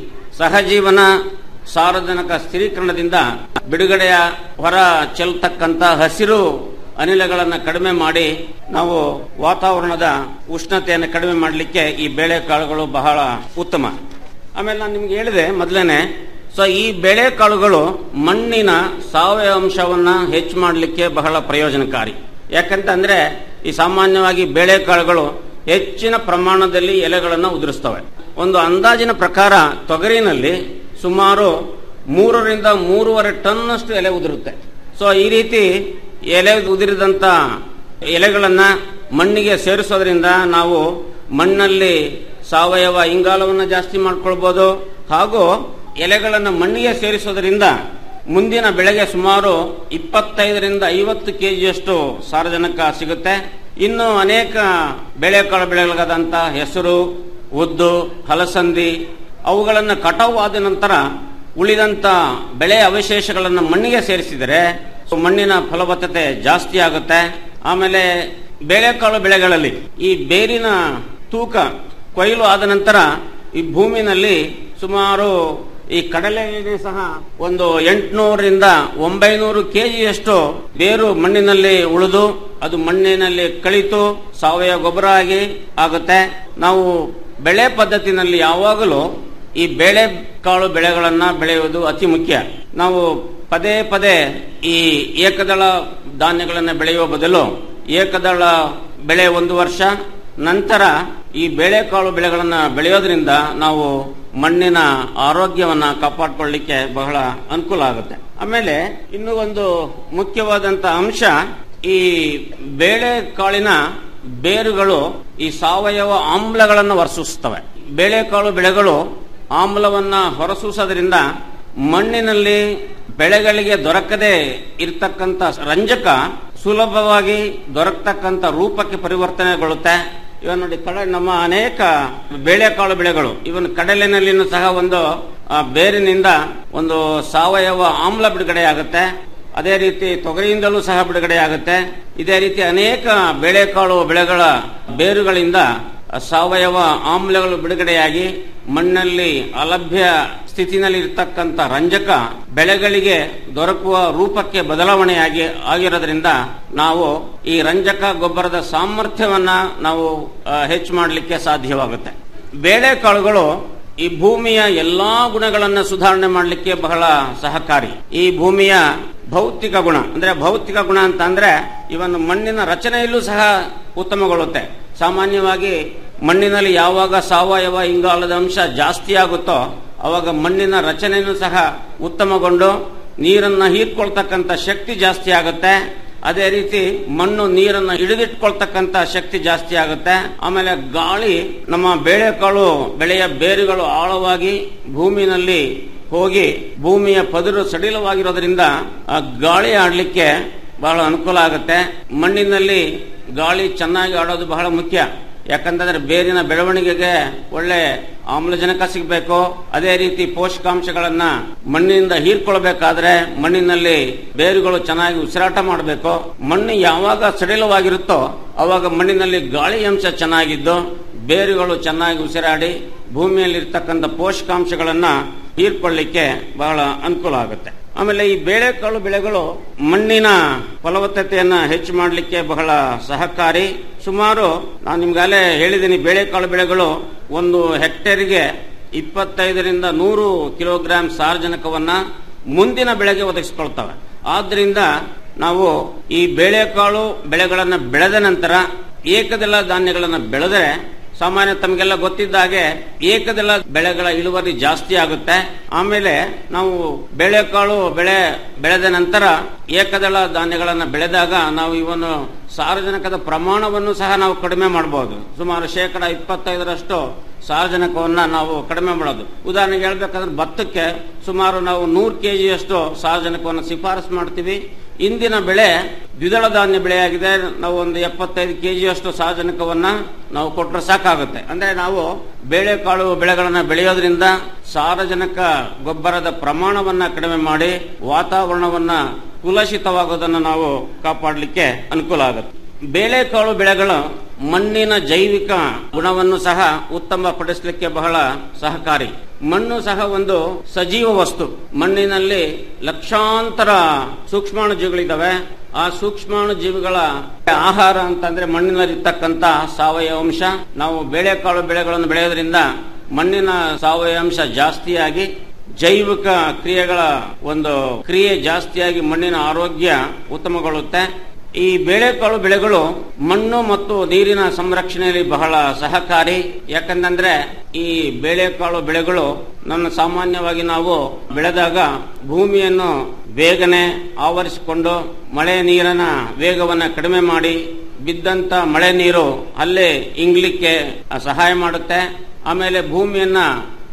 ಸಹಜೀವನ ಸಾರ್ವಜನಿಕ ಸ್ಥಿರೀಕರಣದಿಂದ ಬಿಡುಗಡೆಯ ಹೊರ ಚೆಲ್ತಕ್ಕಂತ ಹಸಿರು ಅನಿಲಗಳನ್ನು ಕಡಿಮೆ ಮಾಡಿ ನಾವು ವಾತಾವರಣದ ಉಷ್ಣತೆಯನ್ನು ಕಡಿಮೆ ಮಾಡಲಿಕ್ಕೆ ಈ ಬೇಳೆಕಾಳುಗಳು ಬಹಳ ಉತ್ತಮ ಆಮೇಲೆ ನಾನು ನಿಮ್ಗೆ ಹೇಳಿದೆ ಮೊದಲೇನೆ ಸೊ ಈ ಬೇಳೆಕಾಳುಗಳು ಮಣ್ಣಿನ ಸಾವಯವ ಅಂಶವನ್ನ ಹೆಚ್ಚು ಮಾಡಲಿಕ್ಕೆ ಬಹಳ ಪ್ರಯೋಜನಕಾರಿ ಯಾಕಂತಂದ್ರೆ ಈ ಸಾಮಾನ್ಯವಾಗಿ ಬೇಳೆಕಾಳುಗಳು ಹೆಚ್ಚಿನ ಪ್ರಮಾಣದಲ್ಲಿ ಎಲೆಗಳನ್ನು ಉದುರಿಸ್ತವೆ ಒಂದು ಅಂದಾಜಿನ ಪ್ರಕಾರ ತೊಗರಿನಲ್ಲಿ ಸುಮಾರು ಮೂರರಿಂದ ಮೂರುವರೆ ಟನ್ನಷ್ಟು ಎಲೆ ಉದುರುತ್ತೆ ಸೊ ಈ ರೀತಿ ಎಲೆ ಉದುರಿದಂತ ಎಲೆಗಳನ್ನ ಮಣ್ಣಿಗೆ ಸೇರಿಸೋದ್ರಿಂದ ನಾವು ಮಣ್ಣಲ್ಲಿ ಸಾವಯವ ಇಂಗಾಲವನ್ನು ಜಾಸ್ತಿ ಮಾಡ್ಕೊಳ್ಬಹುದು ಹಾಗೂ ಎಲೆಗಳನ್ನು ಮಣ್ಣಿಗೆ ಸೇರಿಸೋದ್ರಿಂದ ಮುಂದಿನ ಬೆಳೆಗೆ ಸುಮಾರು ಇಪ್ಪತ್ತೈದರಿಂದ ಐವತ್ತು ಕೆಜಿಯಷ್ಟು ಸಾರಜನಕ ಸಿಗುತ್ತೆ ಇನ್ನು ಅನೇಕ ಬೆಳೆಕಾಳು ಬೆಳೆಗಳಾದಂಥ ಹೆಸರು ಉದ್ದು ಹಲಸಂದಿ ಅವುಗಳನ್ನು ಕಟಾವು ಆದ ನಂತರ ಉಳಿದಂತ ಬೆಳೆ ಅವಶೇಷಗಳನ್ನು ಮಣ್ಣಿಗೆ ಸೇರಿಸಿದರೆ ಮಣ್ಣಿನ ಫಲವತ್ತತೆ ಜಾಸ್ತಿ ಆಗುತ್ತೆ ಆಮೇಲೆ ಬೇಳೆಕಾಳು ಬೆಳೆಗಳಲ್ಲಿ ಈ ಬೇರಿನ ತೂಕ ಕೊಯ್ಲು ಆದ ನಂತರ ಈ ಭೂಮಿನಲ್ಲಿ ಸುಮಾರು ಈ ಕಡಲೆಗೆ ಸಹ ಒಂದು ಎಂಟುನೂರರಿಂದ ಒಂಬೈನೂರು ಕೆಜಿಯಷ್ಟು ಬೇರು ಮಣ್ಣಿನಲ್ಲಿ ಉಳಿದು ಅದು ಮಣ್ಣಿನಲ್ಲಿ ಕಳಿತು ಸಾವಯವ ಗೊಬ್ಬರ ಆಗಿ ಆಗುತ್ತೆ ನಾವು ಬೆಳೆ ಪದ್ಧತಿನಲ್ಲಿ ಯಾವಾಗಲೂ ಈ ಬೇಳೆ ಕಾಳು ಬೆಳೆಗಳನ್ನ ಬೆಳೆಯುವುದು ಅತಿ ಮುಖ್ಯ ನಾವು ಪದೇ ಪದೇ ಈ ಏಕದಳ ಧಾನ್ಯಗಳನ್ನು ಬೆಳೆಯುವ ಬದಲು ಏಕದಳ ಬೆಳೆ ಒಂದು ವರ್ಷ ನಂತರ ಈ ಬೇಳೆಕಾಳು ಬೆಳೆಗಳನ್ನ ಬೆಳೆಯೋದ್ರಿಂದ ನಾವು ಮಣ್ಣಿನ ಆರೋಗ್ಯವನ್ನ ಕಾಪಾಡಿಕೊಳ್ಳಿಕ್ಕೆ ಬಹಳ ಅನುಕೂಲ ಆಗುತ್ತೆ ಆಮೇಲೆ ಇನ್ನು ಒಂದು ಮುಖ್ಯವಾದಂತ ಅಂಶ ಈ ಬೇಳೆಕಾಳಿನ ಬೇರುಗಳು ಈ ಸಾವಯವ ಆಮ್ಲಗಳನ್ನು ಹೊರಸೂಸುತ್ತವೆ ಬೇಳೆಕಾಳು ಬೆಳೆಗಳು ಆಮ್ಲವನ್ನ ಹೊರಸೂಸೋದ್ರಿಂದ ಮಣ್ಣಿನಲ್ಲಿ ಬೆಳೆಗಳಿಗೆ ದೊರಕದೆ ಇರತಕ್ಕಂತ ರಂಜಕ ಸುಲಭವಾಗಿ ದೊರಕತಕ್ಕಂತ ರೂಪಕ್ಕೆ ಪರಿವರ್ತನೆಗೊಳ್ಳುತ್ತೆ ಇವಾಗ ನೋಡಿ ಕಡೆ ನಮ್ಮ ಅನೇಕ ಬೇಳೆಕಾಳು ಬೆಳೆಗಳು ಇವನ್ ಕಡಲಿನಲ್ಲಿನೂ ಸಹ ಒಂದು ಆ, ಬೇರಿನಿಂದ ಒಂದು ಸಾವಯವ ಆಮ್ಲ ಬಿಡುಗಡೆ ಆಗುತ್ತೆ ಅದೇ ರೀತಿ ತೊಗರಿಯಿಂದಲೂ ಸಹ ಬಿಡುಗಡೆ ಆಗುತ್ತೆ ಇದೇ ರೀತಿ ಅನೇಕ ಬೇಳೆಕಾಳು ಬೆಳೆಗಳ ಬೇರುಗಳಿಂದ ಸಾವಯವ ಆಮ್ಲಗಳು ಬಿಡುಗಡೆಯಾಗಿ ಮಣ್ಣಲ್ಲಿ ಅಲಭ್ಯ ಸ್ಥಿತಿನಲ್ಲಿ ಇರತಕ್ಕಂತ ರಂಜಕ ಬೆಳೆಗಳಿಗೆ ದೊರಕುವ ರೂಪಕ್ಕೆ ಬದಲಾವಣೆಯಾಗಿ ಆಗಿರೋದ್ರಿಂದ ನಾವು ಈ ರಂಜಕ ಗೊಬ್ಬರದ ಸಾಮರ್ಥ್ಯವನ್ನ ನಾವು ಆ, ಹೆಚ್ಚು ಮಾಡಲಿಕ್ಕೆ ಸಾಧ್ಯವಾಗುತ್ತೆ ಬೇಳೆಕಾಳುಗಳು ಈ ಭೂಮಿಯ ಎಲ್ಲಾ ಗುಣಗಳನ್ನ ಸುಧಾರಣೆ ಮಾಡಲಿಕ್ಕೆ ಬಹಳ ಸಹಕಾರಿ ಈ ಭೂಮಿಯ ಭೌತಿಕ ಗುಣ ಅಂದ್ರೆ ಭೌತಿಕ ಗುಣ ಅಂತ ಅಂದ್ರೆ ಇವನ್ ಮಣ್ಣಿನ ರಚನೆಯಲ್ಲೂ ಸಹ ಉತ್ತಮಗೊಳ್ಳುತ್ತೆ ಸಾಮಾನ್ಯವಾಗಿ ಮಣ್ಣಿನಲ್ಲಿ ಯಾವಾಗ ಸಾವಯವ ಇಂಗಾಲದ ಅಂಶ ಜಾಸ್ತಿ ಆಗುತ್ತೋ ಅವಾಗ ಮಣ್ಣಿನ ರಚನೆಯೂ ಸಹ ಉತ್ತಮಗೊಂಡು ನೀರನ್ನ ಹೀರ್ಕೊಳ್ತಕ್ಕಂಥ ಶಕ್ತಿ ಜಾಸ್ತಿ ಆಗುತ್ತೆ ಅದೇ ರೀತಿ ಮಣ್ಣು ನೀರನ್ನು ಹಿಡಿದಿಟ್ಕೊಳ್ತಕ್ಕಂತ ಶಕ್ತಿ ಜಾಸ್ತಿ ಆಗುತ್ತೆ ಆಮೇಲೆ ಗಾಳಿ ನಮ್ಮ ಬೇಳೆಕಾಳು ಬೆಳೆಯ ಬೇರುಗಳು ಆಳವಾಗಿ ಭೂಮಿನಲ್ಲಿ ಹೋಗಿ ಭೂಮಿಯ ಪದರು ಸಡಿಲವಾಗಿರೋದ್ರಿಂದ ಆ ಗಾಳಿ ಆಡ್ಲಿಕ್ಕೆ ಬಹಳ ಅನುಕೂಲ ಆಗುತ್ತೆ ಮಣ್ಣಿನಲ್ಲಿ ಗಾಳಿ ಚೆನ್ನಾಗಿ ಆಡೋದು ಬಹಳ ಮುಖ್ಯ ಯಾಕಂತಂದ್ರೆ ಬೇರಿನ ಬೆಳವಣಿಗೆಗೆ ಒಳ್ಳೆ ಆಮ್ಲಜನಕ ಸಿಗಬೇಕು ಅದೇ ರೀತಿ ಪೋಷಕಾಂಶಗಳನ್ನ ಮಣ್ಣಿನಿಂದ ಹೀರ್ಕೊಳ್ಬೇಕಾದ್ರೆ ಮಣ್ಣಿನಲ್ಲಿ ಬೇರುಗಳು ಚೆನ್ನಾಗಿ ಉಸಿರಾಟ ಮಾಡಬೇಕು ಮಣ್ಣು ಯಾವಾಗ ಸಡಿಲವಾಗಿರುತ್ತೋ ಅವಾಗ ಮಣ್ಣಿನಲ್ಲಿ ಗಾಳಿ ಅಂಶ ಚೆನ್ನಾಗಿದ್ದು ಬೇರುಗಳು ಚೆನ್ನಾಗಿ ಉಸಿರಾಡಿ ಭೂಮಿಯಲ್ಲಿರ್ತಕ್ಕಂಥ ಪೋಷಕಾಂಶಗಳನ್ನ ಹೀರ್ಕೊಳ್ಳಿಕ್ಕೆ ಬಹಳ ಅನುಕೂಲ ಆಗುತ್ತೆ ಆಮೇಲೆ ಈ ಬೇಳೆಕಾಳು ಬೆಳೆಗಳು ಮಣ್ಣಿನ ಫಲವತ್ತತೆಯನ್ನ ಹೆಚ್ಚು ಮಾಡಲಿಕ್ಕೆ ಬಹಳ ಸಹಕಾರಿ ಸುಮಾರು ನಾನು ನಿಮ್ಗಾಲೇ ಹೇಳಿದ್ದೀನಿ ಬೇಳೆಕಾಳು ಬೆಳೆಗಳು ಒಂದು ಹೆಕ್ಟೇರಿಗೆ ಇಪ್ಪತ್ತೈದರಿಂದ ನೂರು ಕಿಲೋಗ್ರಾಂ ಸಾರಜನಕವನ್ನ ಮುಂದಿನ ಬೆಳೆಗೆ ಒದಗಿಸಿಕೊಳ್ತವೆ ಆದ್ರಿಂದ ನಾವು ಈ ಬೇಳೆಕಾಳು ಬೆಳೆಗಳನ್ನು ಬೆಳೆದ ನಂತರ ಏಕದಳ ಧಾನ್ಯಗಳನ್ನು ಬೆಳೆದರೆ ಸಾಮಾನ್ಯ ತಮಗೆಲ್ಲ ಗೊತ್ತಿದ್ದ ಹಾಗೆ ಏಕದಳ ಬೆಳೆಗಳ ಇಳುವರಿ ಜಾಸ್ತಿ ಆಗುತ್ತೆ ಆಮೇಲೆ ನಾವು ಬೇಳೆಕಾಳು ಬೆಳೆ ಬೆಳೆದ ನಂತರ ಏಕದಳ ಧಾನ್ಯಗಳನ್ನು ಬೆಳೆದಾಗ ನಾವು ಇವನ್ನು ಸಾರಜನಕದ ಪ್ರಮಾಣವನ್ನು ಸಹ ನಾವು ಕಡಿಮೆ ಮಾಡಬಹುದು ಸುಮಾರು ಶೇಕಡ ಇಪ್ಪತ್ತೈದರಷ್ಟು ಸಾರಜನಕವನ್ನ ನಾವು ಕಡಿಮೆ ಮಾಡೋದು ಉದಾಹರಣೆಗೆ ಹೇಳ್ಬೇಕಂದ್ರೆ ಭತ್ತಕ್ಕೆ ಸುಮಾರು ನಾವು ನೂರು ಕೆಜಿಯಷ್ಟು ಸಾರಜನಕವನ್ನು ಶಿಫಾರಸು ಮಾಡ್ತೀವಿ ಇಂದಿನ ಬೆಳೆ ದ್ವಿದಳ ಧಾನ್ಯ ಬೆಳೆಯಾಗಿದೆ ನಾವು ಒಂದು ಎಪ್ಪತ್ತೈದು ಕೆಜಿಯಷ್ಟು ಸಾರಜನಕವನ್ನ ನಾವು ಕೊಟ್ಟರೆ ಸಾಕಾಗುತ್ತೆ ಅಂದ್ರೆ ನಾವು ಬೇಳೆಕಾಳು ಬೆಳೆಗಳನ್ನ ಬೆಳೆಯೋದ್ರಿಂದ ಸಾರಜನಕ ಗೊಬ್ಬರದ ಪ್ರಮಾಣವನ್ನ ಕಡಿಮೆ ಮಾಡಿ ವಾತಾವರಣವನ್ನ ಕುಲಷಿತವಾಗೋದನ್ನ ನಾವು ಕಾಪಾಡಲಿಕ್ಕೆ ಅನುಕೂಲ ಆಗುತ್ತೆ ಬೇಳೆಕಾಳು ಬೆಳೆಗಳ ಮಣ್ಣಿನ ಜೈವಿಕ ಗುಣವನ್ನು ಸಹ ಉತ್ತಮಪಡಿಸಲಿಕ್ಕೆ ಬಹಳ ಸಹಕಾರಿ ಮಣ್ಣು ಸಹ ಒಂದು ಸಜೀವ ವಸ್ತು ಮಣ್ಣಿನಲ್ಲಿ ಲಕ್ಷಾಂತರ ಸೂಕ್ಷ್ಮಾಣು ಜೀವಿಗಳಿದ್ದಾವೆ ಆ ಸೂಕ್ಷ್ಮಾಣು ಜೀವಿಗಳ ಆಹಾರ ಅಂತಂದ್ರೆ ಮಣ್ಣಿನಲ್ಲಿರ್ತಕ್ಕಂಥ ಸಾವಯವ ಅಂಶ ನಾವು ಬೇಳೆಕಾಳು ಬೆಳೆಗಳನ್ನು ಬೆಳೆಯೋದ್ರಿಂದ ಮಣ್ಣಿನ ಸಾವಯವ ಅಂಶ ಜಾಸ್ತಿಯಾಗಿ ಜೈವಿಕ ಕ್ರಿಯೆಗಳ ಒಂದು ಕ್ರಿಯೆ ಜಾಸ್ತಿಯಾಗಿ ಮಣ್ಣಿನ ಆರೋಗ್ಯ ಉತ್ತಮಗೊಳ್ಳುತ್ತೆ ಈ ಬೇಳೆಕಾಳು ಬೆಳೆಗಳು ಮಣ್ಣು ಮತ್ತು ನೀರಿನ ಸಂರಕ್ಷಣೆಯಲ್ಲಿ ಬಹಳ ಸಹಕಾರಿ ಯಾಕಂತಂದ್ರೆ ಈ ಬೇಳೆಕಾಳು ಬೆಳೆಗಳು ನನ್ನ ಸಾಮಾನ್ಯವಾಗಿ ನಾವು ಬೆಳೆದಾಗ ಭೂಮಿಯನ್ನು ಬೇಗನೆ ಆವರಿಸಿಕೊಂಡು ಮಳೆ ನೀರಿನ ವೇಗವನ್ನು ಕಡಿಮೆ ಮಾಡಿ ಬಿದ್ದಂತ ಮಳೆ ನೀರು ಅಲ್ಲೇ ಇಂಗ್ಲಿಕ್ಕೆ ಸಹಾಯ ಮಾಡುತ್ತೆ ಆಮೇಲೆ ಭೂಮಿಯನ್ನ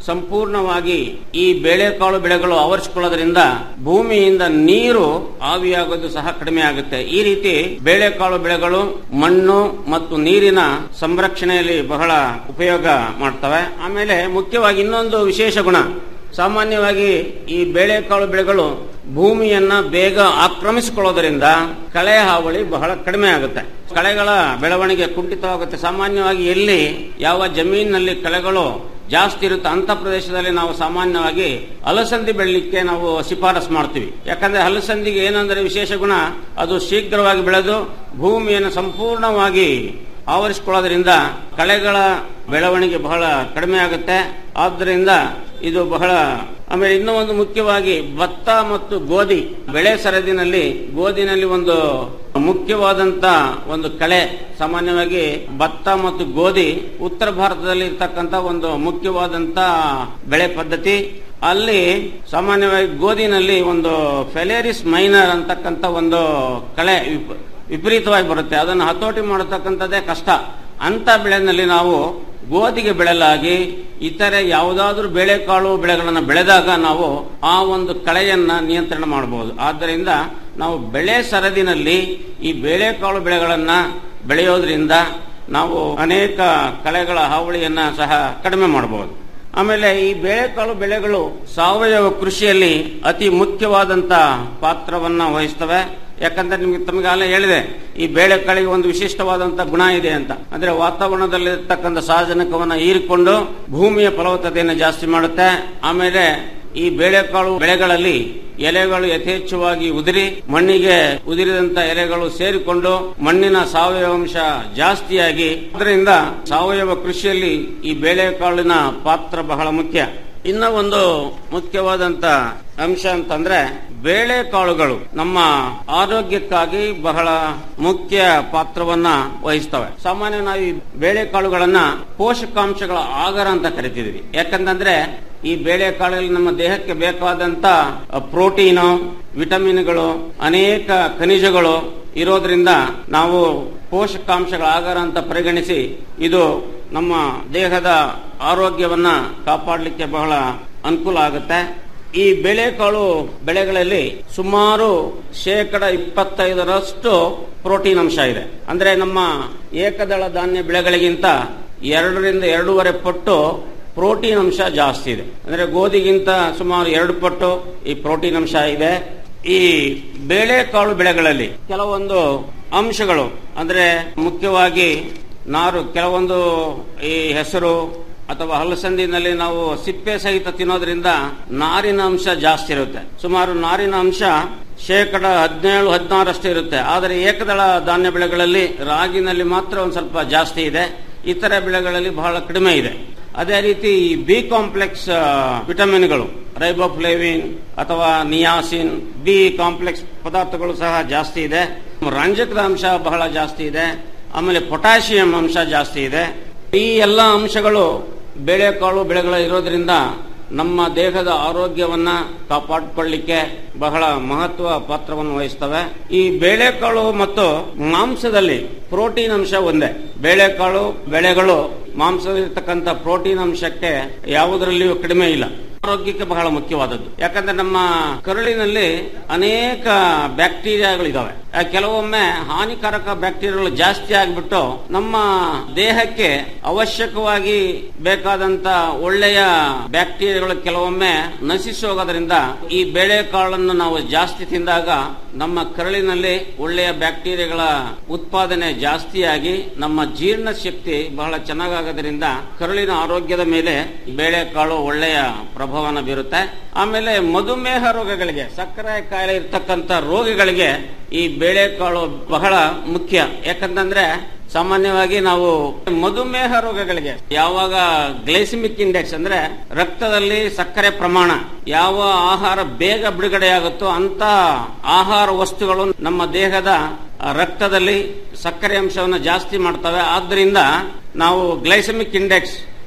ಸಂಪೂರ್ಣವಾಗಿ ಈ ಬೇಳೆಕಾಳು ಬೆಳೆಗಳು ಆವರಿಸಿಕೊಳ್ಳೋದ್ರಿಂದ ಭೂಮಿಯಿಂದ ನೀರು ಆವಿಯಾಗೋದು ಸಹ ಕಡಿಮೆ ಆಗುತ್ತೆ ಈ ರೀತಿ ಬೇಳೆಕಾಳು ಬೆಳೆಗಳು ಮಣ್ಣು ಮತ್ತು ನೀರಿನ ಸಂರಕ್ಷಣೆಯಲ್ಲಿ ಬಹಳ ಉಪಯೋಗ ಮಾಡ್ತವೆ ಆಮೇಲೆ ಮುಖ್ಯವಾಗಿ ಇನ್ನೊಂದು ವಿಶೇಷ ಗುಣ ಸಾಮಾನ್ಯವಾಗಿ ಈ ಬೇಳೆಕಾಳು ಬೆಳೆಗಳು ಭೂಮಿಯನ್ನ ಬೇಗ ಆಕ್ರಮಿಸಿಕೊಳ್ಳೋದರಿಂದ ಕಳೆ ಹಾವಳಿ ಬಹಳ ಕಡಿಮೆ ಆಗುತ್ತೆ ಕಳೆಗಳ ಬೆಳವಣಿಗೆ ಕುಂಠಿತವಾಗುತ್ತೆ ಸಾಮಾನ್ಯವಾಗಿ ಎಲ್ಲಿ ಯಾವ ಜಮೀನಿನಲ್ಲಿ ಕಳೆಗಳು ಜಾಸ್ತಿ ಇರುತ್ತೆ ಅಂತ ಪ್ರದೇಶದಲ್ಲಿ ನಾವು ಸಾಮಾನ್ಯವಾಗಿ ಅಲಸಂದಿ ಬೆಳಲಿಕ್ಕೆ ನಾವು ಶಿಫಾರಸ್ ಮಾಡ್ತೀವಿ ಯಾಕಂದ್ರೆ ಅಲಸಂದಿಗೆ ಏನಂದ್ರೆ ವಿಶೇಷ ಗುಣ ಅದು ಶೀಘ್ರವಾಗಿ ಬೆಳೆದು ಭೂಮಿಯನ್ನು ಸಂಪೂರ್ಣವಾಗಿ ಆವರಿಸಿಕೊಳ್ಳೋದ್ರಿಂದ ಕಳೆಗಳ ಬೆಳವಣಿಗೆ ಬಹಳ ಕಡಿಮೆ ಆಗುತ್ತೆ ಆದ್ದರಿಂದ ಇದು ಬಹಳ ಆಮೇಲೆ ಇನ್ನೂ ಒಂದು ಮುಖ್ಯವಾಗಿ ಭತ್ತ ಮತ್ತು ಗೋಧಿ ಬೆಳೆ ಸರದಿನಲ್ಲಿ ಗೋಧಿನಲ್ಲಿ ಒಂದು ಮುಖ್ಯವಾದಂತ ಒಂದು ಕಳೆ ಸಾಮಾನ್ಯವಾಗಿ ಭತ್ತ ಮತ್ತು ಗೋಧಿ ಉತ್ತರ ಭಾರತದಲ್ಲಿ ಇರ್ತಕ್ಕಂಥ ಒಂದು ಮುಖ್ಯವಾದಂತ ಬೆಳೆ ಪದ್ಧತಿ ಅಲ್ಲಿ ಸಾಮಾನ್ಯವಾಗಿ ಗೋಧಿನಲ್ಲಿ ಒಂದು ಫೆಲೇರಿಸ್ ಮೈನರ್ ಅಂತಕ್ಕಂಥ ಒಂದು ಕಳೆ ವಿಪ- ವಿಪರೀತವಾಗಿ ಬರುತ್ತೆ ಅದನ್ನು ಹತೋಟಿ ಮಾಡತಕ್ಕಂಥದ್ದೇ ಕಷ್ಟ ಅಂತ ಬೆಳೆನಲ್ಲಿ ನಾವು ಗೋಧಿಗೆ ಬೆಳೆಲಾಗಿ ಇತರೆ ಯಾವುದಾದ್ರೂ ಬೇಳೆಕಾಳು ಬೆಳೆಗಳನ್ನು ಬೆಳೆದಾಗ ನಾವು ಆ ಒಂದು ಕಳೆಯನ್ನ ನಿಯಂತ್ರಣ ಮಾಡಬಹುದು ಆದ್ದರಿಂದ ನಾವು ಬೆಳೆ ಸರದಿನಲ್ಲಿ ಈ ಬೇಳೆಕಾಳು ಬೆಳೆಗಳನ್ನ ಬೆಳೆಯೋದ್ರಿಂದ ನಾವು ಅನೇಕ ಕಳೆಗಳ ಹಾವಳಿಯನ್ನ ಸಹ ಕಡಿಮೆ ಮಾಡಬಹುದು ಆಮೇಲೆ ಈ ಬೇಳೆಕಾಳು ಬೆಳೆಗಳು ಸಾವಯವ ಕೃಷಿಯಲ್ಲಿ ಅತಿ ಮುಖ್ಯವಾದಂತ ಪಾತ್ರವನ್ನ ವಹಿಸ್ತವೆ ಯಾಕಂದ್ರೆ ನಿಮ್ಗೆ ತಮಗಾಗಲೇ ಹೇಳಿದೆ ಈ ಬೇಳೆಕಾಳಿಗೆ ಒಂದು ವಿಶಿಷ್ಟವಾದಂತ ಗುಣ ಇದೆ ಅಂತ ಅಂದ್ರೆ ವಾತಾವರಣದಲ್ಲಿರ್ತಕ್ಕಂಥ ಸಾರಜನಕವನ್ನ ಹೀರಿಕೊಂಡು ಭೂಮಿಯ ಫಲವತ್ತತೆಯನ್ನು ಜಾಸ್ತಿ ಮಾಡುತ್ತೆ ಆಮೇಲೆ ಈ ಬೇಳೆಕಾಳು ಬೆಳೆಗಳಲ್ಲಿ ಎಲೆಗಳು ಯಥೇಚ್ಛವಾಗಿ ಉದುರಿ ಮಣ್ಣಿಗೆ ಉದುರಿದಂತ ಎಲೆಗಳು ಸೇರಿಕೊಂಡು ಮಣ್ಣಿನ ಸಾವಯವ ಅಂಶ ಜಾಸ್ತಿಯಾಗಿ ಅದರಿಂದ ಸಾವಯವ ಕೃಷಿಯಲ್ಲಿ ಈ ಬೇಳೆಕಾಳಿನ ಪಾತ್ರ ಬಹಳ ಮುಖ್ಯ ಇನ್ನ ಒಂದು ಮುಖ್ಯವಾದಂತ ಅಂಶ ಅಂತಂದ್ರೆ ಬೇಳೆಕಾಳುಗಳು ನಮ್ಮ ಆರೋಗ್ಯಕ್ಕಾಗಿ ಬಹಳ ಮುಖ್ಯ ಪಾತ್ರವನ್ನ ವಹಿಸ್ತವೆ ಸಾಮಾನ್ಯ ನಾವು ಈ ಬೇಳೆಕಾಳುಗಳನ್ನ ಪೋಷಕಾಂಶಗಳ ಆಗರ ಅಂತ ಕರಿತಿದ್ವಿ ಯಾಕಂತಂದ್ರೆ ಈ ಬೇಳೆಕಾಳಲ್ಲಿ ನಮ್ಮ ದೇಹಕ್ಕೆ ಬೇಕಾದಂತ ಪ್ರೋಟೀನು ವಿಟಮಿನ್ಗಳು ಅನೇಕ ಖನಿಜಗಳು ಇರೋದ್ರಿಂದ ನಾವು ಪೋಷಕಾಂಶಗಳ ಆಗಾರ ಅಂತ ಪರಿಗಣಿಸಿ ಇದು ನಮ್ಮ ದೇಹದ ಆರೋಗ್ಯವನ್ನ ಕಾಪಾಡಲಿಕ್ಕೆ ಬಹಳ ಅನುಕೂಲ ಆಗುತ್ತೆ ಈ ಬೆಳೆಕಾಳು ಬೆಳೆಗಳಲ್ಲಿ ಸುಮಾರು ಶೇಕಡ ಇಪ್ಪತ್ತೈದರಷ್ಟು ಪ್ರೋಟೀನ್ ಅಂಶ ಇದೆ ಅಂದ್ರೆ ನಮ್ಮ ಏಕದಳ ಧಾನ್ಯ ಬೆಳೆಗಳಿಗಿಂತ ಎರಡರಿಂದ ಎರಡೂವರೆ ಪಟ್ಟು ಪ್ರೋಟೀನ್ ಅಂಶ ಜಾಸ್ತಿ ಇದೆ ಅಂದ್ರೆ ಗೋಧಿಗಿಂತ ಸುಮಾರು ಎರಡು ಪಟ್ಟು ಈ ಪ್ರೋಟೀನ್ ಅಂಶ ಇದೆ ಈ ಬೇಳೆಕಾಳು ಬೆಳೆಗಳಲ್ಲಿ ಕೆಲವೊಂದು ಅಂಶಗಳು ಅಂದ್ರೆ ಮುಖ್ಯವಾಗಿ ನಾರು ಕೆಲವೊಂದು ಈ ಹೆಸರು ಅಥವಾ ಹಲಸಂದಿನಲ್ಲಿ ನಾವು ಸಿಪ್ಪೆ ಸಹಿತ ತಿನ್ನೋದ್ರಿಂದ ನಾರಿನ ಅಂಶ ಜಾಸ್ತಿ ಇರುತ್ತೆ ಸುಮಾರು ನಾರಿನ ಅಂಶ ಶೇಕಡ ಹದಿನೇಳು ಹದಿನಾರಷ್ಟು ಇರುತ್ತೆ ಆದರೆ ಏಕದಳ ಧಾನ್ಯ ಬೆಳೆಗಳಲ್ಲಿ ರಾಗಿನಲ್ಲಿ ಮಾತ್ರ ಒಂದು ಸ್ವಲ್ಪ ಜಾಸ್ತಿ ಇದೆ ಇತರ ಬೆಳೆಗಳಲ್ಲಿ ಬಹಳ ಕಡಿಮೆ ಇದೆ ಅದೇ ರೀತಿ ಈ ಬಿ ಕಾಂಪ್ಲೆಕ್ಸ್ ವಿಟಮಿನ್ಗಳು ರೈಬೋಫ್ಲೇವಿನ್ ಅಥವಾ ನಿಯಾಸಿನ್ ಬಿ ಕಾಂಪ್ಲೆಕ್ಸ್ ಪದಾರ್ಥಗಳು ಸಹ ಜಾಸ್ತಿ ಇದೆ ರಂಜಕದ ಅಂಶ ಬಹಳ ಜಾಸ್ತಿ ಇದೆ ಆಮೇಲೆ ಪೊಟ್ಯಾಷಿಯಂ ಅಂಶ ಜಾಸ್ತಿ ಇದೆ ಈ ಎಲ್ಲ ಅಂಶಗಳು ಬೇಳೆಕಾಳು ಬೆಳೆಗಳು ಇರೋದ್ರಿಂದ ನಮ್ಮ ದೇಹದ ಆರೋಗ್ಯವನ್ನ ಕಾಪಾಡಿಕೊಳ್ಳಿಕ್ಕೆ ಬಹಳ ಮಹತ್ವ ಪಾತ್ರವನ್ನು ವಹಿಸ್ತವೆ ಈ ಬೇಳೆಕಾಳು ಮತ್ತು ಮಾಂಸದಲ್ಲಿ ಪ್ರೋಟೀನ್ ಅಂಶ ಒಂದೇ ಬೇಳೆಕಾಳು ಬೆಳೆಗಳು ಮಾಂಸದಲ್ಲಿರ್ತಕ್ಕಂಥ ಪ್ರೋಟೀನ್ ಅಂಶಕ್ಕೆ ಯಾವುದರಲ್ಲಿಯೂ ಕಡಿಮೆ ಇಲ್ಲ ಆರೋಗ್ಯಕ್ಕೆ ಬಹಳ ಮುಖ್ಯವಾದದ್ದು ಯಾಕಂದ್ರೆ ನಮ್ಮ ಕರುಳಿನಲ್ಲಿ ಅನೇಕ ಬ್ಯಾಕ್ಟೀರಿಯಾಗಳಿದಾವೆ ಆ ಕೆಲವೊಮ್ಮೆ ಹಾನಿಕಾರಕ ಬ್ಯಾಕ್ಟೀರಿಯಾಗಳು ಜಾಸ್ತಿ ಆಗಿಬಿಟ್ಟು ನಮ್ಮ ದೇಹಕ್ಕೆ ಅವಶ್ಯಕವಾಗಿ ಬೇಕಾದಂತ ಒಳ್ಳೆಯ ಬ್ಯಾಕ್ಟೀರಿಯಾಗಳು ಕೆಲವೊಮ್ಮೆ ನಶಿಸಿ ಹೋಗೋದ್ರಿಂದ ಈ ಬೇಳೆಕಾಳನ್ನು ನಾವು ಜಾಸ್ತಿ ತಿಂದಾಗ ನಮ್ಮ ಕರಳಿನಲ್ಲಿ ಒಳ್ಳೆಯ ಬ್ಯಾಕ್ಟೀರಿಯಾಗಳ ಉತ್ಪಾದನೆ ಜಾಸ್ತಿಯಾಗಿ ನಮ್ಮ ಜೀರ್ಣ ಶಕ್ತಿ ಬಹಳ ಚೆನ್ನಾಗಾಗೋದ್ರಿಂದ ಕರುಳಿನ ಆರೋಗ್ಯದ ಮೇಲೆ ಬೇಳೆಕಾಳು ಒಳ್ಳೆಯ ಪ್ರಭಾವನ ಬೀರುತ್ತೆ ಆಮೇಲೆ ಮಧುಮೇಹ ರೋಗಗಳಿಗೆ ಸಕ್ಕರೆ ಕಾಯಿಲೆ ಇರ್ತಕ್ಕಂಥ ರೋಗಿಗಳಿಗೆ ಈ ಬೇಳೆಕಾಳು ಬಹಳ ಮುಖ್ಯ ಯಾಕಂತಂದ್ರೆ ಸಾಮಾನ್ಯವಾಗಿ ನಾವು ಮಧುಮೇಹ ರೋಗಗಳಿಗೆ ಯಾವಾಗ ಗ್ಲೈಸಿಮಿಕ್ ಇಂಡೆಕ್ಸ್ ಅಂದ್ರೆ ರಕ್ತದಲ್ಲಿ ಸಕ್ಕರೆ ಪ್ರಮಾಣ ಯಾವ ಆಹಾರ ಬೇಗ ಬಿಡುಗಡೆಯಾಗುತ್ತೋ ಅಂತ ಆಹಾರ ವಸ್ತುಗಳು ನಮ್ಮ ದೇಹದ ರಕ್ತದಲ್ಲಿ ಸಕ್ಕರೆ ಅಂಶವನ್ನು ಜಾಸ್ತಿ ಮಾಡ್ತವೆ ಆದ್ರಿಂದ ನಾವು ಗ್ಲೈಸಮಿಕ್ ಇಂಡೆಕ್ಸ್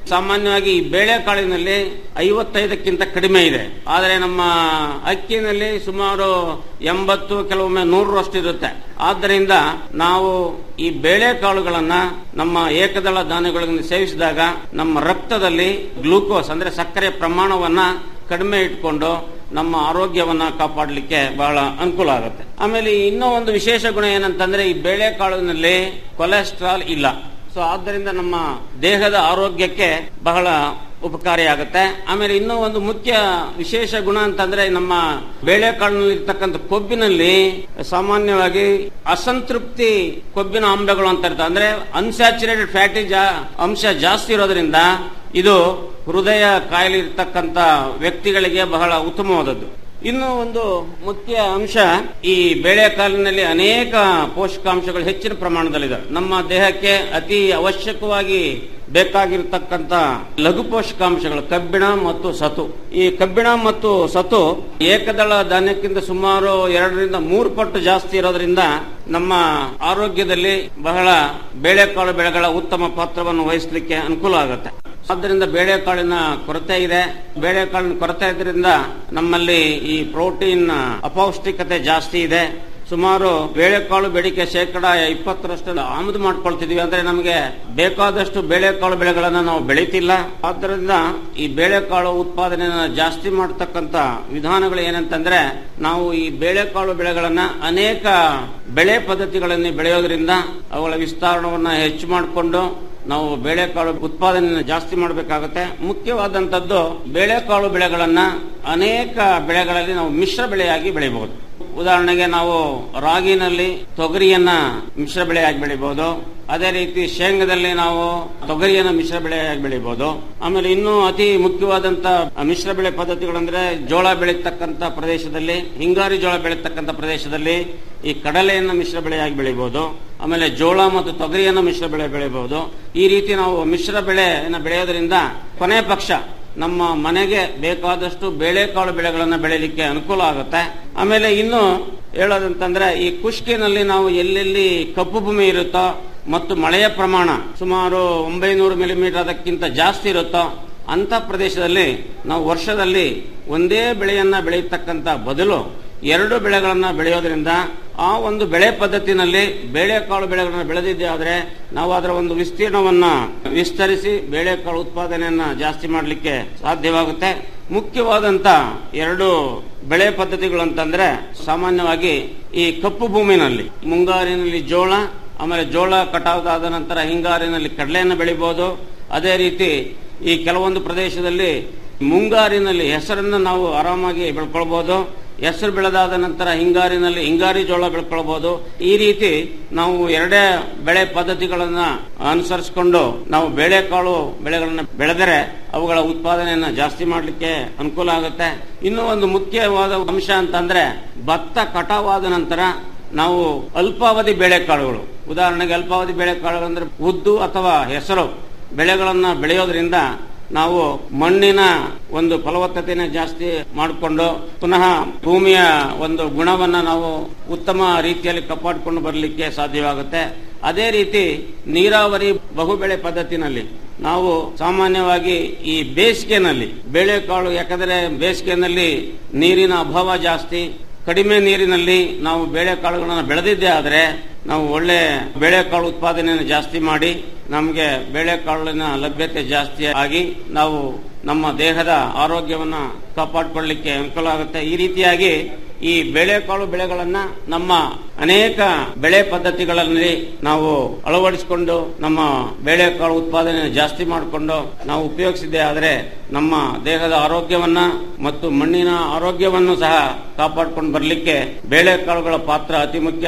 ಸಾಮಾನ್ಯವಾಗಿ ಈ ಬೇಳೆಕಾಳಿನಲ್ಲಿ ಐವತ್ತೈದಕ್ಕಿಂತ ಕಡಿಮೆ ಇದೆ ಆದರೆ ನಮ್ಮ ಅಕ್ಕಿನಲ್ಲಿ ಸುಮಾರು ಎಂಬತ್ತು ಕೆಲವೊಮ್ಮೆ ನೂರರಷ್ಟು ಇರುತ್ತೆ ಆದ್ದರಿಂದ ನಾವು ಈ ಬೇಳೆಕಾಳುಗಳನ್ನ ನಮ್ಮ ಏಕದಳ ಧಾನ್ಯಗಳನ್ನು ಸೇವಿಸಿದಾಗ ನಮ್ಮ ರಕ್ತದಲ್ಲಿ ಗ್ಲೂಕೋಸ್ ಅಂದ್ರೆ ಸಕ್ಕರೆ ಪ್ರಮಾಣವನ್ನ ಕಡಿಮೆ ಇಟ್ಕೊಂಡು ನಮ್ಮ ಆರೋಗ್ಯವನ್ನ ಕಾಪಾಡಲಿಕ್ಕೆ ಬಹಳ ಅನುಕೂಲ ಆಗುತ್ತೆ ಆಮೇಲೆ ಇನ್ನೂ ಒಂದು ವಿಶೇಷ ಗುಣ ಏನಂತಂದ್ರೆ ಈ ಬೇಳೆಕಾಳಿನಲ್ಲಿ ಕೊಲೆಸ್ಟ್ರಾಲ್ ಇಲ್ಲ ಸೊ ಆದ್ದರಿಂದ ನಮ್ಮ ದೇಹದ ಆರೋಗ್ಯಕ್ಕೆ ಬಹಳ ಉಪಕಾರಿಯಾಗುತ್ತೆ ಆಮೇಲೆ ಇನ್ನೂ ಒಂದು ಮುಖ್ಯ ವಿಶೇಷ ಗುಣ ಅಂತಂದ್ರೆ ನಮ್ಮ ಬೇಳೆಕಾಳಿನಲ್ಲಿ ಇರ್ತಕ್ಕಂಥ ಕೊಬ್ಬಿನಲ್ಲಿ ಸಾಮಾನ್ಯವಾಗಿ ಅಸಂತೃಪ್ತಿ ಕೊಬ್ಬಿನ ಆಮ್ಲಗಳು ಅಂತ ಇರ್ತವೆ ಅಂದ್ರೆ ಅನ್ಸ್ಯಾಚುರೇಟೆಡ್ ಫ್ಯಾಟಿ ಅಂಶ ಜಾಸ್ತಿ ಇರೋದ್ರಿಂದ ಇದು ಹೃದಯ ಕಾಯಿಲೆ ಇರ್ತಕ್ಕಂಥ ವ್ಯಕ್ತಿಗಳಿಗೆ ಬಹಳ ಉತ್ತಮವಾದದ್ದು ಇನ್ನು ಒಂದು ಮುಖ್ಯ ಅಂಶ ಈ ಬೇಳೆಕಾಲಿನಲ್ಲಿ ಅನೇಕ ಪೋಷಕಾಂಶಗಳು ಹೆಚ್ಚಿನ ಪ್ರಮಾಣದಲ್ಲಿದೆ ನಮ್ಮ ದೇಹಕ್ಕೆ ಅತಿ ಅವಶ್ಯಕವಾಗಿ ಬೇಕಾಗಿರತಕ್ಕಂತ ಲಘು ಪೋಷಕಾಂಶಗಳು ಕಬ್ಬಿಣ ಮತ್ತು ಸತು ಈ ಕಬ್ಬಿಣ ಮತ್ತು ಸತು ಏಕದಳ ಧಾನ್ಯಕ್ಕಿಂತ ಸುಮಾರು ಎರಡರಿಂದ ಮೂರು ಪಟ್ಟು ಜಾಸ್ತಿ ಇರೋದ್ರಿಂದ ನಮ್ಮ ಆರೋಗ್ಯದಲ್ಲಿ ಬಹಳ ಬೇಳೆಕಾಳು ಬೆಳೆಗಳ ಉತ್ತಮ ಪಾತ್ರವನ್ನು ವಹಿಸಲಿಕ್ಕೆ ಅನುಕೂಲ ಆಗುತ್ತೆ ಆದ್ದರಿಂದ ಬೇಳೆಕಾಳಿನ ಕೊರತೆ ಇದೆ ಬೇಳೆಕಾಳಿನ ಕೊರತೆ ಇದರಿಂದ ನಮ್ಮಲ್ಲಿ ಈ ಪ್ರೋಟೀನ್ ಅಪೌಷ್ಟಿಕತೆ ಜಾಸ್ತಿ ಇದೆ ಸುಮಾರು ಬೇಳೆಕಾಳು ಬೇಡಿಕೆ ಶೇಕಡ ಇಪ್ಪತ್ತರಷ್ಟು ಆಮದು ಮಾಡ್ಕೊಳ್ತಿದೀವಿ ಅಂದ್ರೆ ನಮಗೆ ಬೇಕಾದಷ್ಟು ಬೇಳೆಕಾಳು ಬೆಳೆಗಳನ್ನ ನಾವು ಬೆಳೀತಿಲ್ಲ ಆದ್ದರಿಂದ ಈ ಬೇಳೆಕಾಳು ಉತ್ಪಾದನೆಯನ್ನ ಜಾಸ್ತಿ ಮಾಡತಕ್ಕಂತ ವಿಧಾನಗಳು ಏನಂತಂದ್ರೆ ನಾವು ಈ ಬೇಳೆಕಾಳು ಬೆಳೆಗಳನ್ನ ಅನೇಕ ಬೆಳೆ ಪದ್ಧತಿಗಳಲ್ಲಿ ಬೆಳೆಯೋದ್ರಿಂದ ಅವುಗಳ ವಿಸ್ತರಣವನ್ನ ಹೆಚ್ಚು ಮಾಡಿಕೊಂಡು ನಾವು ಬೇಳೆಕಾಳು ಉತ್ಪಾದನೆಯನ್ನು ಜಾಸ್ತಿ ಮಾಡಬೇಕಾಗುತ್ತೆ ಮುಖ್ಯವಾದಂತದ್ದು ಬೇಳೆಕಾಳು ಬೆಳೆಗಳನ್ನ ಅನೇಕ ಬೆಳೆಗಳಲ್ಲಿ ನಾವು ಮಿಶ್ರ ಬೆಳೆಯಾಗಿ ಬೆಳೆಯಬಹುದು ಉದಾಹರಣೆಗೆ ನಾವು ರಾಗಿನಲ್ಲಿ ತೊಗರಿಯನ್ನ ಮಿಶ್ರ ಬೆಳೆಯಾಗಿ ಬೆಳಿಬಹುದು ಅದೇ ರೀತಿ ಶೇಂಗದಲ್ಲಿ ನಾವು ತೊಗರಿಯನ್ನು ಮಿಶ್ರ ಬೆಳೆಯಾಗಿ ಬೆಳಿಬಹುದು ಆಮೇಲೆ ಇನ್ನೂ ಅತಿ ಮುಖ್ಯವಾದಂತ ಮಿಶ್ರ ಬೆಳೆ ಪದ್ಧತಿಗಳಂದ್ರೆ ಜೋಳ ಬೆಳೀತಕ್ಕಂತ ಪ್ರದೇಶದಲ್ಲಿ ಹಿಂಗಾರಿ ಜೋಳ ಬೆಳೀತಕ್ಕಂತ ಪ್ರದೇಶದಲ್ಲಿ ಈ ಕಡಲೆಯನ್ನು ಮಿಶ್ರ ಬೆಳೆಯಾಗಿ ಬೆಳಿಬಹುದು ಆಮೇಲೆ ಜೋಳ ಮತ್ತು ತೊಗರಿಯನ್ನು ಮಿಶ್ರ ಬೆಳೆ ಬೆಳಿಬಹುದು ಈ ರೀತಿ ನಾವು ಮಿಶ್ರ ಬೆಳೆಯನ್ನು ಬೆಳೆಯೋದ್ರಿಂದ ಕೊನೆ ಪಕ್ಷ ನಮ್ಮ ಮನೆಗೆ ಬೇಕಾದಷ್ಟು ಬೇಳೆಕಾಳು ಬೆಳೆಗಳನ್ನು ಬೆಳೆಯಲಿಕ್ಕೆ ಅನುಕೂಲ ಆಗುತ್ತೆ ಆಮೇಲೆ ಇನ್ನು ಹೇಳೋದಂತಂದ್ರೆ ಈ ಕುಷ್ಕಿನಲ್ಲಿ ನಾವು ಎಲ್ಲೆಲ್ಲಿ ಕಪ್ಪು ಭೂಮಿ ಇರುತ್ತೋ ಮತ್ತು ಮಳೆಯ ಪ್ರಮಾಣ ಸುಮಾರು ಒಂಬೈನೂರು ಮಿಲಿಮೀಟರ್ ಅದಕ್ಕಿಂತ ಜಾಸ್ತಿ ಇರುತ್ತೋ ಅಂತ ಪ್ರದೇಶದಲ್ಲಿ ನಾವು ವರ್ಷದಲ್ಲಿ ಒಂದೇ ಬೆಳೆಯನ್ನ ಬೆಳೆಯತಕ್ಕಂತ ಬದಲು ಎರಡು ಬೆಳೆಗಳನ್ನ ಬೆಳೆಯೋದ್ರಿಂದ ಆ ಒಂದು ಬೆಳೆ ಪದ್ಧತಿನಲ್ಲಿ ಬೇಳೆಕಾಳು ಬೆಳೆಗಳನ್ನ ಬೆಳೆದಿದ್ದೆ ಆದ್ರೆ ನಾವು ಅದರ ಒಂದು ವಿಸ್ತೀರ್ಣವನ್ನ ವಿಸ್ತರಿಸಿ ಬೇಳೆಕಾಳು ಉತ್ಪಾದನೆಯನ್ನ ಜಾಸ್ತಿ ಮಾಡಲಿಕ್ಕೆ ಸಾಧ್ಯವಾಗುತ್ತೆ ಮುಖ್ಯವಾದಂತ ಎರಡು ಬೆಳೆ ಪದ್ಧತಿಗಳು ಅಂತಂದ್ರೆ ಸಾಮಾನ್ಯವಾಗಿ ಈ ಕಪ್ಪು ಭೂಮಿನಲ್ಲಿ ಮುಂಗಾರಿನಲ್ಲಿ ಜೋಳ ಆಮೇಲೆ ಜೋಳ ಕಟಾವಾದ ನಂತರ ಹಿಂಗಾರಿನಲ್ಲಿ ಕಡಲೆಯನ್ನು ಬೆಳಿಬಹುದು ಅದೇ ರೀತಿ ಈ ಕೆಲವೊಂದು ಪ್ರದೇಶದಲ್ಲಿ ಮುಂಗಾರಿನಲ್ಲಿ ಹೆಸರನ್ನು ನಾವು ಆರಾಮಾಗಿ ಬೆಳ್ಕೊಳ್ಬಹುದು ಹೆಸರು ಬೆಳೆದಾದ ನಂತರ ಹಿಂಗಾರಿನಲ್ಲಿ ಹಿಂಗಾರಿ ಜೋಳ ಬೆಳ್ಕೊಳ್ಬಹುದು ಈ ರೀತಿ ನಾವು ಎರಡೇ ಬೆಳೆ ಪದ್ಧತಿಗಳನ್ನ ಅನುಸರಿಸಿಕೊಂಡು ನಾವು ಬೇಳೆಕಾಳು ಬೆಳೆಗಳನ್ನ ಬೆಳೆದರೆ ಅವುಗಳ ಉತ್ಪಾದನೆಯನ್ನ ಜಾಸ್ತಿ ಮಾಡಲಿಕ್ಕೆ ಅನುಕೂಲ ಆಗುತ್ತೆ ಇನ್ನೂ ಒಂದು ಮುಖ್ಯವಾದ ಅಂಶ ಅಂತಂದ್ರೆ ಭತ್ತ ಕಟಾವಾದ ನಂತರ ನಾವು ಅಲ್ಪಾವಧಿ ಬೇಳೆಕಾಳುಗಳು ಉದಾಹರಣೆಗೆ ಅಲ್ಪಾವಧಿ ಬೇಳೆಕಾಳುಗಳು ಅಂದ್ರೆ ಉದ್ದು ಅಥವಾ ಹೆಸರು ಬೆಳೆಗಳನ್ನ ಬೆಳೆಯೋದ್ರಿಂದ ನಾವು ಮಣ್ಣಿನ ಒಂದು ಫಲವತ್ತತೆನ ಜಾಸ್ತಿ ಮಾಡಿಕೊಂಡು ಪುನಃ ಭೂಮಿಯ ಒಂದು ಗುಣವನ್ನ ನಾವು ಉತ್ತಮ ರೀತಿಯಲ್ಲಿ ಕಾಪಾಡಿಕೊಂಡು ಬರಲಿಕ್ಕೆ ಸಾಧ್ಯವಾಗುತ್ತೆ ಅದೇ ರೀತಿ ನೀರಾವರಿ ಬಹುಬೆಳೆ ಪದ್ಧತಿನಲ್ಲಿ ನಾವು ಸಾಮಾನ್ಯವಾಗಿ ಈ ಬೇಸಿಗೆನಲ್ಲಿ ಬೇಳೆಕಾಳು ಯಾಕಂದ್ರೆ ಬೇಸಿಗೆನಲ್ಲಿ ನೀರಿನ ಅಭಾವ ಜಾಸ್ತಿ ಕಡಿಮೆ ನೀರಿನಲ್ಲಿ ನಾವು ಬೇಳೆಕಾಳುಗಳನ್ನು ಬೆಳೆದಿದ್ದೇ ಆದರೆ ನಾವು ಒಳ್ಳೆ ಬೇಳೆಕಾಳು ಉತ್ಪಾದನೆಯನ್ನು ಜಾಸ್ತಿ ಮಾಡಿ ನಮಗೆ ಬೇಳೆಕಾಳಿನ ಲಭ್ಯತೆ ಜಾಸ್ತಿ ಆಗಿ ನಾವು ನಮ್ಮ ದೇಹದ ಆರೋಗ್ಯವನ್ನ ಕಾಪಾಡಿಕೊಳ್ಳಲಿಕ್ಕೆ ಅನುಕೂಲ ಆಗುತ್ತೆ ಈ ರೀತಿಯಾಗಿ ಈ ಬೇಳೆಕಾಳು ಬೆಳೆಗಳನ್ನ ನಮ್ಮ ಅನೇಕ ಬೆಳೆ ಪದ್ಧತಿಗಳಲ್ಲಿ ನಾವು ಅಳವಡಿಸಿಕೊಂಡು ನಮ್ಮ ಬೇಳೆಕಾಳು ಉತ್ಪಾದನೆ ಜಾಸ್ತಿ ಮಾಡಿಕೊಂಡು ನಾವು ಉಪಯೋಗಿಸಿದ್ದೇ ಆದರೆ ನಮ್ಮ ದೇಹದ ಆರೋಗ್ಯವನ್ನ ಮತ್ತು ಮಣ್ಣಿನ ಆರೋಗ್ಯವನ್ನು ಸಹ ಕಾಪಾಡಿಕೊಂಡು ಬರಲಿಕ್ಕೆ ಬೇಳೆಕಾಳುಗಳ ಪಾತ್ರ ಅತಿ ಮುಖ್ಯ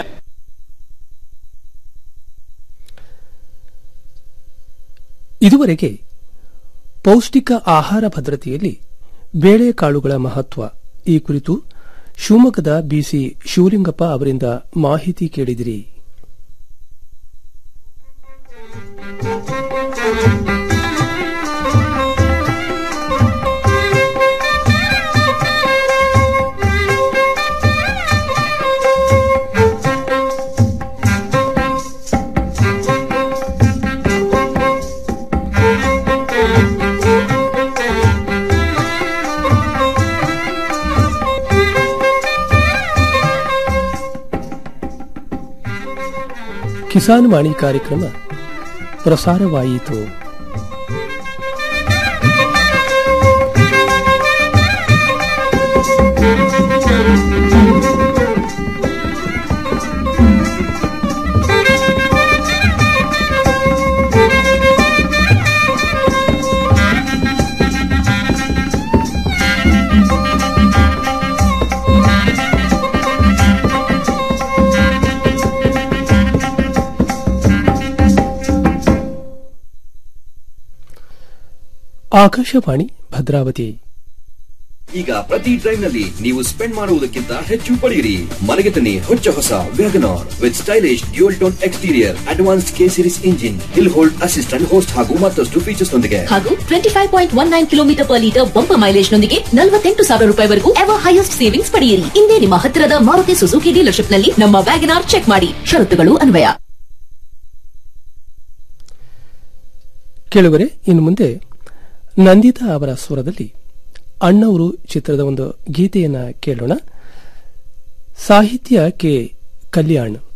ಇದುವರೆಗೆ ಪೌಷ್ಟಿಕ ಆಹಾರ ಭದ್ರತೆಯಲ್ಲಿ ಬೇಳೆಕಾಳುಗಳ ಮಹತ್ವ ಈ ಕುರಿತು ಶಿವಮೊಗ್ಗದ ಬಿಸಿ ಶಿವಲಿಂಗಪ್ಪ ಅವರಿಂದ ಮಾಹಿತಿ ಕೇಳಿದಿರಿ ಕಿಸಾನ್ ವಾಣಿ ಕಾರ್ಯಕ್ರಮ ಪ್ರಸಾರವಾಯಿತು ಆಕಾಶವಾಣಿ ಭದ್ರಾವತಿ ಈಗ ಪ್ರತಿ ಡ್ರೈವ್ ನಲ್ಲಿ ನೀವು ಸ್ಪೆಂಡ್ ಮಾಡುವುದಕ್ಕಿಂತ ಹೆಚ್ಚು ಪಡೆಯಿರಿ ಮನೆಗೆ ತನ್ನಿ ಹೊಚ್ಚ ಹೊಸ WagonR with stylish dual tone exterior advance K series engine hill hold assistant host ಹಾಗೂ ಮತ್ತಷ್ಟು ಫೀಚರ್ಸ್ ನೊಂದಿಗೆ ಹಾಗೂ twenty five point one nine kilometre per litre bumper mileage ನೊಂದಿಗೆ ನಲವತ್ತೆಂಟು ಸಾವಿರ ರೂಪಾಯಿವರೆಗೂ ಎವರ್ ಹೈಯೆಸ್ಟ್ ಸೇವಿಂಗ್ಸ್ ಪಡೆಯಿರಿ ಇಂದೇ ನಿಮ್ಮ ಹತ್ತಿರದ ಮಾರುತಿ ಸುಜುಕಿ ಡೀಲರ್ಶಿಪ್ ನಲ್ಲಿ ನಮ್ಮ ವ್ಯಾಗನಾರ್ ಚೆಕ್ ಮಾಡಿ ಷರತ್ತುಗಳು ಅನ್ವಯ ಕೇಳುವರೆ ಇನ್ನು ಮುಂದೆ ನಂದಿತಾ ಅವರ ಸ್ವರದಲ್ಲಿ ಅಣ್ಣವರು ಚಿತ್ರದ ಒಂದು ಗೀತೆಯನ್ನ ಕೇಳೋಣ ಸಾಹಿತ್ಯ ಕೆ ಕಲ್ಯಾಣ್